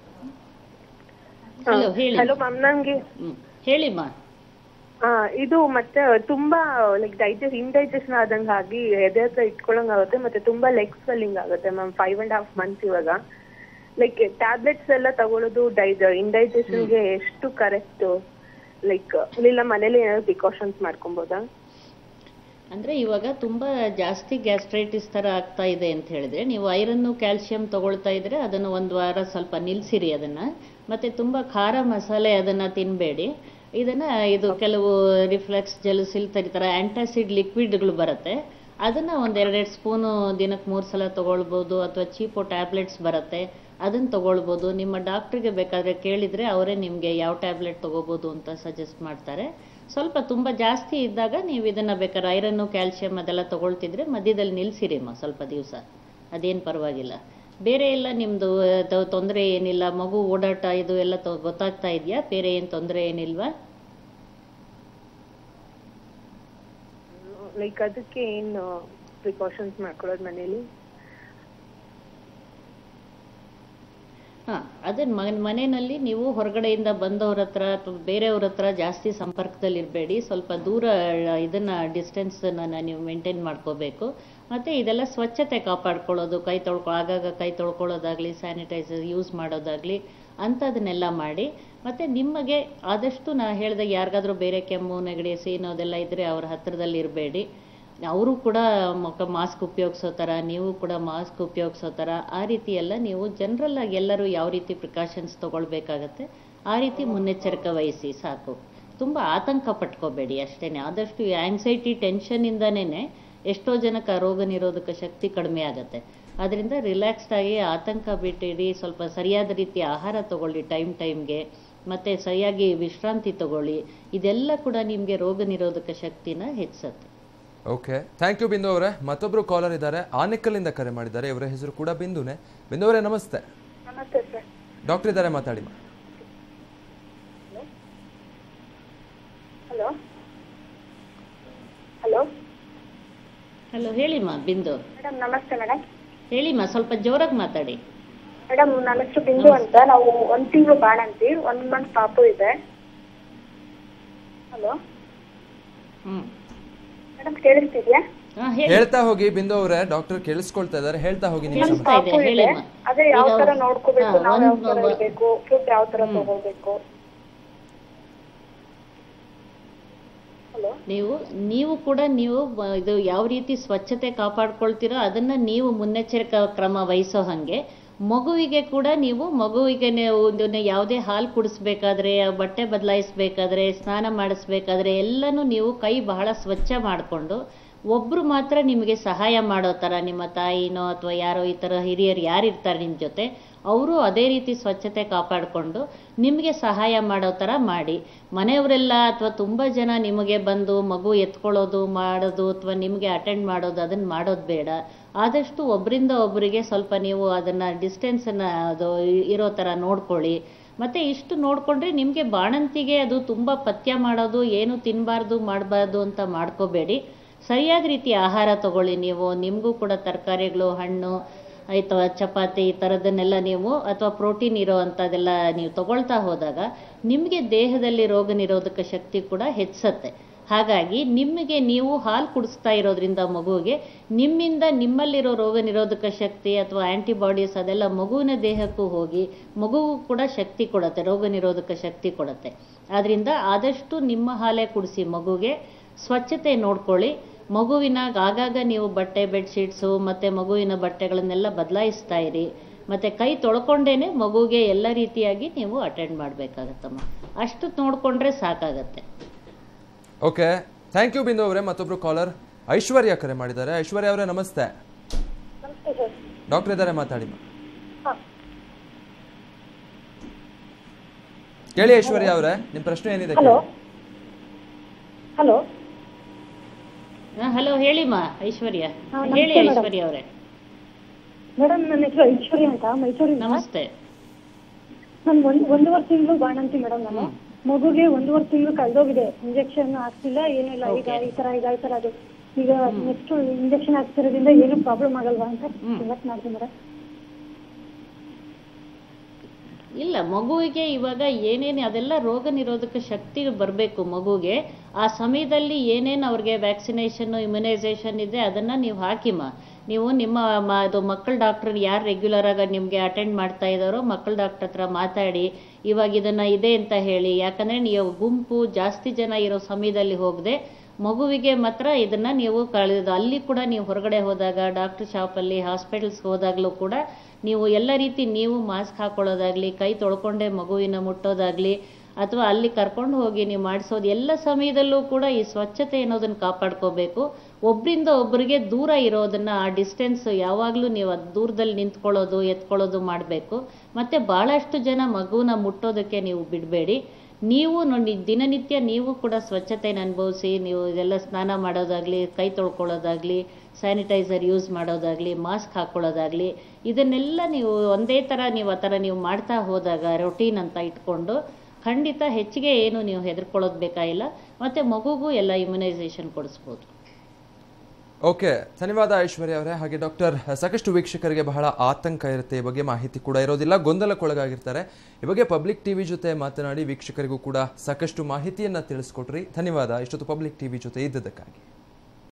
hello ಹೇಳಿ ಹಲೋ ಮ್ಯಾಮ್ ನಂಗೆ ಹ್ಮ್ ಹೇಳಿಮ್ಮ ಆ, ಇದು ಮತ್ತೆ ತುಂಬಾ ಲೈಕ್ ಡೈಜೆಸ್ಟ್ ಇಂಡೈಜೆಷನ್ ಆದಂಗೆ ಆಗಿ ಎದೆ ಹತ್ರ ಇಟ್ಕೊಳಂಗ್ ಆಗುತ್ತೆ ಮತ್ತೆ ತುಂಬಾ ಲೆಗ್ ಸ್ವೆಲ್ಲಿಂಗ್ ಆಗುತ್ತೆ ma'am five and half months ಇವಾಗ ಲೈಕ್ ಟ್ಯಾಬ್ಲೆಟ್ಸ್ ಎಲ್ಲ ತಗೊಳ್ಳೋದು ಡೈಜ ಇಂಡೈಜೆಷನ್ಗೆ ಎಷ್ಟು ಕರೆಕ್ಟ್ ಲೈಕ್ ಇಲ್ಲ ಮನೇಲಿ ಏನಾದ್ರು ಪ್ರಿಕಾಷನ್ಸ್ ಮಾಡ್ಕೊಬೋದಾ ಅಂದರೆ ಇವಾಗ ತುಂಬ ಜಾಸ್ತಿ ಗ್ಯಾಸ್ಟ್ರೈಟಿಸ್ ಥರ ಆಗ್ತಾ ಇದೆ ಅಂತ ಹೇಳಿದ್ರೆ ನೀವು ಐರನ್ನು ಕ್ಯಾಲ್ಸಿಯಂ ತಗೊಳ್ತಾ ಇದ್ರೆ ಅದನ್ನು ಒಂದು ವಾರ ಸ್ವಲ್ಪ ನಿಲ್ಲಿಸಿರಿ ಅದನ್ನು ಮತ್ತು ತುಂಬ ಖಾರ ಮಸಾಲೆ ಅದನ್ನು ತಿನ್ನಬೇಡಿ ಇದನ್ನು ಇದು ಕೆಲವು ರಿಫ್ಲೆಕ್ಸ್ ಜೆಲುಸಿಲ್ ಈ ಥರ ಆ್ಯಂಟಾಸಿಡ್ ಲಿಕ್ವಿಡ್ಗಳು ಬರುತ್ತೆ ಅದನ್ನು ಒಂದು ಎರಡೆರಡು ಸ್ಪೂನು ದಿನಕ್ಕೆ ಮೂರು ಸಲ ತೊಗೊಳ್ಬೋದು ಅಥವಾ ಚೀಪೋ ಟ್ಯಾಬ್ಲೆಟ್ಸ್ ಬರುತ್ತೆ ಅದನ್ನು ತೊಗೊಳ್ಬೋದು ನಿಮ್ಮ ಡಾಕ್ಟ್ರಿಗೆ ಬೇಕಾದರೆ ಕೇಳಿದರೆ ಅವರೇ ನಿಮಗೆ ಯಾವ ಟ್ಯಾಬ್ಲೆಟ್ ತೊಗೋಬೋದು ಅಂತ ಸಜೆಸ್ಟ್ ಮಾಡ್ತಾರೆ ಸ್ವಲ್ಪ ತುಂಬ ಜಾಸ್ತಿ ಇದ್ದಾಗ ನೀವು ಇದನ್ನು ಬೇಕಾದ್ರೆ ಐರನ್ನು ಕ್ಯಾಲ್ಸಿಯಂ ಅದೆಲ್ಲ ತೊಗೊಳ್ತಿದ್ರೆ ಮಧ್ಯದಲ್ಲಿ ನಿಲ್ಲಿಸಿರಿಮ್ಮ ಸ್ವಲ್ಪ ದಿವಸ ಅದೇನು ಪರವಾಗಿಲ್ಲ ಬೇರೆ ಎಲ್ಲ ನಿಮ್ಮದು ತೊಂದರೆ ಏನಿಲ್ಲ ಮಗು ಓಡಾಟ ಇದು ಎಲ್ಲ ತೊ- ಗೊತ್ತಾಗ್ತಾ ಇದೆಯಾ ಬೇರೆ ಏನು ತೊಂದರೆ ಏನಿಲ್ವಾ ಲೈಕ್ ಅದಕ್ಕೆ ಏನು ಪ್ರಿಕಾಷನ್ಸ್ ಮಾಡ್ಕೊಳ್ಳೋದು ಮನೇಲಿ ಹಾ ಅದನ್ನ ಮನೆ ಮನೆಯಲ್ಲಿ ನೀವು ಹೊರಗಡೆಯಿಂದ ಬಂದವ್ರ ಹತ್ರ ಅಥವಾ ಬೇರೆಯವ್ರ ಹತ್ರ ಜಾಸ್ತಿ ಸಂಪರ್ಕದಲ್ಲಿ ಇರಬೇಡಿ ಸ್ವಲ್ಪ ದೂರ ಇದನ್ನ ಡಿಸ್ಟೆನ್ಸ್ ನೀವು ಮೇಂಟೈನ್ ಮಾಡ್ಕೋಬೇಕು ಮತ್ತೆ ಇದೆಲ್ಲ ಸ್ವಚ್ಛತೆ ಕಾಪಾಡ್ಕೊಳ್ಳೋದು ಕೈ ತೊಳ್ಕೊ ಆಗಾಗ ಕೈ ತೊಳ್ಕೊಳ್ಳೋದಾಗ್ಲಿ ಸ್ಯಾನಿಟೈಸರ್ ಯೂಸ್ ಮಾಡೋದಾಗ್ಲಿ ಅಂಥದನ್ನೆಲ್ಲ ಮಾಡಿ ಮತ್ತೆ ನಿಮಗೆ ಆದಷ್ಟು ನಾ ಹೇಳ್ದಾಗ ಯಾರಿಗಾದ್ರೂ ಬೇರೆ ಕೆಮ್ಮು ನೆಗಡಿ ಸೀನು ಅದೆಲ್ಲ ಇದ್ರೆ ಅವ್ರ ಹತ್ರದಲ್ಲಿ ಇರಬೇಡಿ ಅವರು ಕೂಡ ಮುಖ ಮಾಸ್ಕ್ ಉಪಯೋಗಿಸೋ ಥರ ನೀವು ಕೂಡ ಮಾಸ್ಕ್ ಉಪಯೋಗಿಸೋ ಥರ ಆ ರೀತಿ ಎಲ್ಲ ನೀವು ಜನರಲ್ ಆಗಿ ಎಲ್ಲರೂ ಯಾವ ರೀತಿ ಪ್ರಿಕಾಷನ್ಸ್ ತಗೊಳ್ಬೇಕಾಗತ್ತೆ ಆ ರೀತಿ ಮುನ್ನೆಚ್ಚರಿಕೆ ವಹಿಸಿ ಸಾಕು ತುಂಬ ಆತಂಕ ಪಟ್ಕೋಬೇಡಿ ಅಷ್ಟೇನೆ ಆದಷ್ಟು ಆಂಗ್ಸೈಟಿ ಟೆನ್ಷನಿಂದನೇ ಎಷ್ಟೋ ಜನಕ್ಕೆ ಆ ರೋಗ ನಿರೋಧಕ ಶಕ್ತಿ ಕಡಿಮೆ ಆಗುತ್ತೆ ಅದರಿಂದ ರಿಲ್ಯಾಕ್ಸ್ಡ್ ಆಗಿ ಆತಂಕ ಬಿಟ್ಟಿರಿ ಸ್ವಲ್ಪ ಸರಿಯಾದ ರೀತಿಯ ಆಹಾರ ತಗೊಳ್ಳಿ ಟೈಮ್ ಟೈಮ್ಗೆ ಮತ್ತೆ ಸರಿಯಾಗಿ ವಿಶ್ರಾಂತಿ ತಗೊಳ್ಳಿ ಇದೆಲ್ಲ ಕೂಡ ನಿಮಗೆ ರೋಗ ನಿರೋಧಕ ಶಕ್ತಿನ ಹೆಚ್ಚಿಸುತ್ತೆ ಓಕೆ ಥ್ಯಾಂಕ್ ಯು ಬಿಂದು ಅವರೇ ಮತ್ತೊಬ್ರು ಕಾಲರ್ ಇದ್ದಾರೆ ಆನೆಕಲ್ಲಿಂದ ಕರೆ ಮಾಡಿದ್ದಾರೆ ಇವರ ಹೆಸರು ಕೂಡ ಬಿಂದುನೇ ಬಿಂದು ಅವರೇ ನಮಸ್ತೆ ನಮಸ್ತೆ ಸರ್ ಡಾಕ್ಟರ್ ಇದ್ದಾರೆ ಮಾತಾಡಿ ಮಾ ಹಲೋ ಹಲೋ ಹಲೋ ಹೇಳಿಮ್ಮ ಬಿಂದು ಮೇಡಮ್ ನಮಸ್ತೆ ಮೇಡಮ್ ಹೇಳಿಮ್ಮ ಸ್ವಲ್ಪ ಜೋರಾಗಿ ಮಾತಾಡಿ ಮೇಡಮ್ ನನ್ನ ಹೆಸರು ಬಿಂದು ಅಂತ ನಾವು ಒಂದ್ ತಿಂಗಳು ಬಾಣಂತಿ ಒಂದ್ ಮಂತ್ ಪಾಪು ಇದೆ ಹಲೋ ಹ್ಮ್ ಮೇಡಮ್ ಕೇಳಿಸ್ತಿದ್ಯಾ ಹಾ ಹೇಳಿ ಹೇಳ್ತಾ ಹೋಗಿ ಬಿಂದು ಅವರೇ ಡಾಕ್ಟರ್ ಕೇಳಿಸ್ಕೊಳ್ತಾ ಇದ್ದಾರೆ ಹೇಳ್ತಾ ಹೋಗಿ ನಿಮ್ಮ ಸಮಸ್ಯೆ ಕೇಳಿಸ್ತಾ ಇದೆ ಪಾಪು ಇದೆ ಹೇಳಿಮ್ಮ ಅದೇ ಯಾವ ಈಗ ತರ ನೋಡ್ಕೋಬೇಕು ಹಾ, ನಾವ್ ಯಾವ ಒಂದ್ ತರ ಒಬ್ಬ- ಇರ್ಬೇಕು ಫುಡ್ ಯಾವ ತರ ತಗೋಬೇಕು ಹಲೋ ನೀವು ನೀವು ಕೂಡ ನೀವು ಬ- ಇದು ಯಾವ ರೀತಿ ಸ್ವಚ್ಛತೆ ಕಾಪಾಡ್ಕೊಳ್ತೀರೋ ಅದನ್ನ ನೀವು ಮುನ್ನೆಚ್ಚರಿಕಾ ಕ್ರಮ ವಹಿಸೋ ಹಾಗೆ ಮಗುವಿಗೆ ಕೂಡ ನೀವು ಮಗುವಿಗೆ ನೀವು ಇದನ್ನ ಯಾವುದೇ ಹಾಲು ಕುಡಿಸ್ಬೇಕಾದ್ರೆ ಬಟ್ಟೆ ಬದಲಾಯಿಸ್ಬೇಕಾದ್ರೆ ಸ್ನಾನ ಮಾಡಿಸ್ಬೇಕಾದ್ರೆ ಎಲ್ಲನೂ ನೀವು ಕೈ ಬಹಳ ಸ್ವಚ್ಛ ಮಾಡಿಕೊಂಡು ಒಬ್ರು ಮಾತ್ರ ನಿಮಗೆ ಸಹಾಯ ಮಾಡೋ ಥರ ನಿಮ್ಮ ತಾಯಿನೋ ಅಥವಾ ಯಾರೋ ಈ ಥರ ಹಿರಿಯರು ಯಾರಿರ್ತಾರೆ ನಿಮ್ಮ ಜೊತೆ ಅವರು ಅದೇ ರೀತಿ ಸ್ವಚ್ಛತೆ ಕಾಪಾಡಿಕೊಂಡು ನಿಮಗೆ ಸಹಾಯ ಮಾಡೋ ಥರ ಮಾಡಿ ಮನೆಯವರೆಲ್ಲ ಅಥವಾ ತುಂಬ ಜನ ನಿಮಗೆ ಬಂದು ಮಗು ಎತ್ಕೊಳ್ಳೋದು ಮಾಡೋದು ಅಥವಾ ನಿಮಗೆ ಅಟೆಂಡ್ ಮಾಡೋದು ಅದನ್ನು ಮಾಡೋದು ಬೇಡ ಆದಷ್ಟು ಒಬ್ಬರಿಂದ ಒಬ್ಬರಿಗೆ ಸ್ವಲ್ಪ ನೀವು ಅದನ್ನು ಡಿಸ್ಟೆನ್ಸನ್ನು ಅದು ಇರೋ ಥರ ನೋಡ್ಕೊಳ್ಳಿ ಮತ್ತೆ ಇಷ್ಟು ನೋಡಿಕೊಂಡ್ರೆ ನಿಮಗೆ ಬಾಣಂತಿಗೆ ಅದು ತುಂಬ ಪಥ್ಯ ಮಾಡೋದು ಏನು ತಿನ್ನಬಾರ್ದು ಮಾಡಬಾರ್ದು ಅಂತ ಮಾಡ್ಕೋಬೇಡಿ ಸರಿಯಾದ ರೀತಿಯ ಆಹಾರ ತಗೊಳ್ಳಿ ನೀವು ನಿಮಗೂ ಕೂಡ ತರಕಾರಿಗಳು ಹಣ್ಣು ಅಥವಾ ಚಪಾತಿ ಈ ಥರದನ್ನೆಲ್ಲ ನೀವು ಅಥವಾ ಪ್ರೋಟೀನ್ ಇರೋ ಅಂಥದ್ದೆಲ್ಲ ನೀವು ತಗೊಳ್ತಾ ಹೋದಾಗ ನಿಮಗೆ ದೇಹದಲ್ಲಿ ರೋಗ ನಿರೋಧಕ ಶಕ್ತಿ ಕೂಡ ಹೆಚ್ಚುತ್ತೆ ಹಾಗಾಗಿ ನಿಮಗೆ ನೀವು ಹಾಲು ಕುಡಿಸ್ತಾ ಇರೋದ್ರಿಂದ ಮಗುವಿಗೆ ನಿಮ್ಮಿಂದ ನಿಮ್ಮಲ್ಲಿರೋ ರೋಗ ನಿರೋಧಕ ಶಕ್ತಿ ಅಥವಾ ಆಂಟಿಬಾಡೀಸ್ ಅದೆಲ್ಲ ಮಗುವಿನ ದೇಹಕ್ಕೂ ಹೋಗಿ ಮಗುವು ಕೂಡ ಶಕ್ತಿ ಕೊಡುತ್ತೆ ರೋಗ ನಿರೋಧಕ ಶಕ್ತಿ ಕೊಡುತ್ತೆ ಆದ್ರಿಂದ ಆದಷ್ಟು ನಿಮ್ಮ ಹಾಲೇ ಕುಡಿಸಿ ಮಗುಗೆ ಸ್ವಚ್ಛತೆ ನೋಡ್ಕೊಳ್ಳಿ ಮಗುವಿನ ಆಗಾಗ ನೀವು ಬಟ್ಟೆ ಬೆಡ್ಶೀಟ್ಸು ಮತ್ತೆ ಮಗುವಿನ ಬಟ್ಟೆಗಳನ್ನೆಲ್ಲ ಬದಲಾಯಿಸ್ತಾ ಇರಿ ಮತ್ತೆ ಕೈ ತೊಳ್ಕೊಂಡೇನೆ ಮಗುಗೆ ಎಲ್ಲ ರೀತಿಯಾಗಿ ನೀವು ಅಟೆಂಡ್ ಮಾಡಬೇಕಾಗತ್ತಮ್ಮ ಅಷ್ಟು ನೋಡ್ಕೊಂಡ್ರೆ ಸಾಕಾಗತ್ತೆ ಓಕೆ ಥ್ಯಾಂಕ್ ಯು ಬಿಂದು ಅವರೇ ಮತ್ತೊಬ್ರು ಕಾಲರ್ ಐಶ್ವರ್ಯ ಕರೆ ಮಾಡಿದ್ದಾರೆ ಐಶ್ವರ್ಯ ಅವರೇ ನಮಸ್ತೆ ನಮಸ್ತೆ ಸರ್ ಡಾಕ್ಟರ್ ಇದ್ದಾರೆ ಮಾತಾಡಿ ಮಾ ಹಾ. ಕೇಳಿ ಐಶ್ವರ್ಯ ಅವರೇ ನಿಮ್ಮ ಪ್ರಶ್ನೆ ಏನಿದೆ ಹಲೋ ಕೇಳಿ. ಹಲೋ ಹಲೋ ಹೇಳಿಮ್ಮ ಐಶ್ವರ್ಯ ಹಾ, ಹೇಳಿ ನಮಸ್ತೆ madam. ಐಶ್ವರ್ಯ ಅವರೇ ಮೇಡಮ್ ನನ್ನ ಹೆಸರು ಐಶ್ವರ್ಯ ಅಂತ ಮೈಸೂರಿಂದ ನಮಸ್ತೆ ನಾನು ಒಂದ್ ಒಂದೂವರೆ ತಿಂಗಳು ಬಾಣಂತಿ ಮೇಡಮ್ ನಾನು ಮಗುಗೆ ಒಂದೂವರೆ ತಿಂಗಳು ಕಳೆದೋಗಿದೆ ಇಂಜೆಕ್ಷನ್ ಹಾಕ್ಸಿಲ್ಲ ಏನಿಲ್ಲ ಈಗ Okay. ಈ ತರ ಈಗ ಈ ತರ ಅದು ಈಗ ನೆಕ್ಸ್ಟ್ ಇಂಜೆಕ್ಷನ್ ಹಾಕ್ತಿರೋದ್ರಿಂದ ಏನು ಪ್ರಾಬ್ಲಮ್ ಆಗಲ್ವಾ ಅಂತ ಇವತ್ತು ಮಾಡ್ತೀನಿ ಮೇಡಮ್ ಇಲ್ಲ ಮಗುವಿಗೆ ಇವಾಗ ಏನೇನು ಅದೆಲ್ಲ ರೋಗ ನಿರೋಧಕ ಶಕ್ತಿ ಬರಬೇಕು ಮಗುಗೆ ಆ ಸಮಯದಲ್ಲಿ ಏನೇನು ಅವ್ರಿಗೆ ವ್ಯಾಕ್ಸಿನೇಷನ್ ಇಮ್ಯುನೈಸೇಷನ್ ಇದೆ ಅದನ್ನ ನೀವು ಹಾಕಿಮ್ಮ ನೀವು ನಿಮ್ಮ ಮ- ಅದು ಮಕ್ಕಳ ಡಾಕ್ಟರ್ ಯಾರು ರೆಗ್ಯುಲರ್ ಆಗಿ ನಿಮಗೆ ಅಟೆಂಡ್ ಮಾಡ್ತಾ ಇದ್ದಾರೋ ಮಕ್ಕಳ ಡಾಕ್ಟರ್ ಹತ್ರ ಮಾತಾಡಿ ಇವಾಗ ಇದನ್ನ ಇದೆ ಅಂತ ಹೇಳಿ ಯಾಕಂದ್ರೆ ನೀವು ಗುಂಪು ಜಾಸ್ತಿ ಜನ ಇರೋ ಸಮಯದಲ್ಲಿ ಹೋಗದೆ ಮಗುವಿಗೆ ಮಾತ್ರ ಇದನ್ನ ನೀವು ಕಳೆದು ಅಲ್ಲಿ ಕೂಡ ನೀವು ಹೊರಗಡೆ ಹೋದಾಗ ಡಾಕ್ಟರ್ ಶಾಪಲ್ಲಿ ಹಾಸ್ಪಿಟಲ್ಸ್ಗೆ ಹೋದಾಗಲೂ ಕೂಡ ನೀವು ಎಲ್ಲ ರೀತಿ ನೀವು ಮಾಸ್ಕ್ ಹಾಕೊಳ್ಳೋದಾಗ್ಲಿ ಕೈ ತೊಳ್ಕೊಂಡೇ ಮಗುವಿನ ಮುಟ್ಟೋದಾಗ್ಲಿ ಅಥವಾ ಅಲ್ಲಿ ಕರ್ಕೊಂಡು ಹೋಗಿ ನೀವು ಮಾಡಿಸೋದು ಎಲ್ಲ ಸಮಯದಲ್ಲೂ ಕೂಡ ಈ ಸ್ವಚ್ಛತೆ ಅನ್ನೋದನ್ನ ಕಾಪಾಡ್ಕೋಬೇಕು ಒಬ್ರಿಂದ ಒಬ್ಬರಿಗೆ ದೂರ ಇರೋದನ್ನ ಆ ಡಿಸ್ಟೆನ್ಸ್ ಯಾವಾಗಲೂ ನೀವು ಅದು ದೂರದಲ್ಲಿ ನಿಂತ್ಕೊಳ್ಳೋದು ಎತ್ಕೊಳ್ಳೋದು ಮಾಡಬೇಕು ಮತ್ತೆ ಬಹಳಷ್ಟು ಜನ ಮಗುನ ಮುಟ್ಟೋದಕ್ಕೆ ನೀವು ಬಿಡಬೇಡಿ ನೀವು ನೋಡಿ ದಿನನಿತ್ಯ ನೀವು ಕೂಡ ಸ್ವಚ್ಛತೆನ ಅನುಭವಿಸಿ ನೀವು ಇದೆಲ್ಲ ಸ್ನಾನ ಮಾಡೋದಾಗ್ಲಿ ಕೈ ತೊಳ್ಕೊಳ್ಳೋದಾಗ್ಲಿ ಸ್ಯಾನಿಟೈಸರ್ ಯೂಸ್ ಮಾಡೋದಾಗ್ಲಿ ಮಾಸ್ಕ್ ಹಾಕೊಳ್ಳೋದಾಗ್ಲಿ ಇದನ್ನೆಲ್ಲ ನೀವು ಒಂದೇ ಥರ ನೀವು ಆ ಥರ ನೀವು ಮಾಡ್ತಾ ಹೋದಾಗ ರೊಟೀನ್ ಅಂತ ಇಟ್ಕೊಂಡು ಖಂಡಿತ ಹೆಚ್ಚಿಗೆ ಏನು ನೀವು ಹೆದರ್ಕೊಳ್ಳೋದು ಬೇಕಾಗಿಲ್ಲ ಮತ್ತೆ ಮಗುಗೂ ಎಲ್ಲ ಇಮ್ಯುನೈಸೇಷನ್ ಕೊಡಿಸ್ಬೋದು ಓಕೆ ಧನ್ಯವಾದ ಐಶ್ವರ್ಯ ಅವರೇ ಹಾಗೆ ಡಾಕ್ಟರ್ ಸಾಕಷ್ಟು ವೀಕ್ಷಕರಿಗೆ ಬಹಳ ಆತಂಕ ಇರುತ್ತೆ ಈ ಬಗ್ಗೆ ಮಾಹಿತಿ ಕೂಡ ಇರೋದಿಲ್ಲ ಗೊಂದಲಕ್ಕೊಳಗಾಗಿರ್ತಾರೆ ಈ ಬಗ್ಗೆ ಪಬ್ಲಿಕ್ ಟಿವಿ ಜೊತೆ ಮಾತನಾಡಿ ವೀಕ್ಷಕರಿಗೂ ಕೂಡ ಸಾಕಷ್ಟು ಮಾಹಿತಿಯನ್ನ ತಿಳಿಸ್ಕೊಟ್ರಿ ಧನ್ಯವಾದ ಇಷ್ಟೊತ್ತು ಪಬ್ಲಿಕ್ ಟಿವಿ ಜೊತೆ ಇದ್ದದಕ್ಕಾಗಿ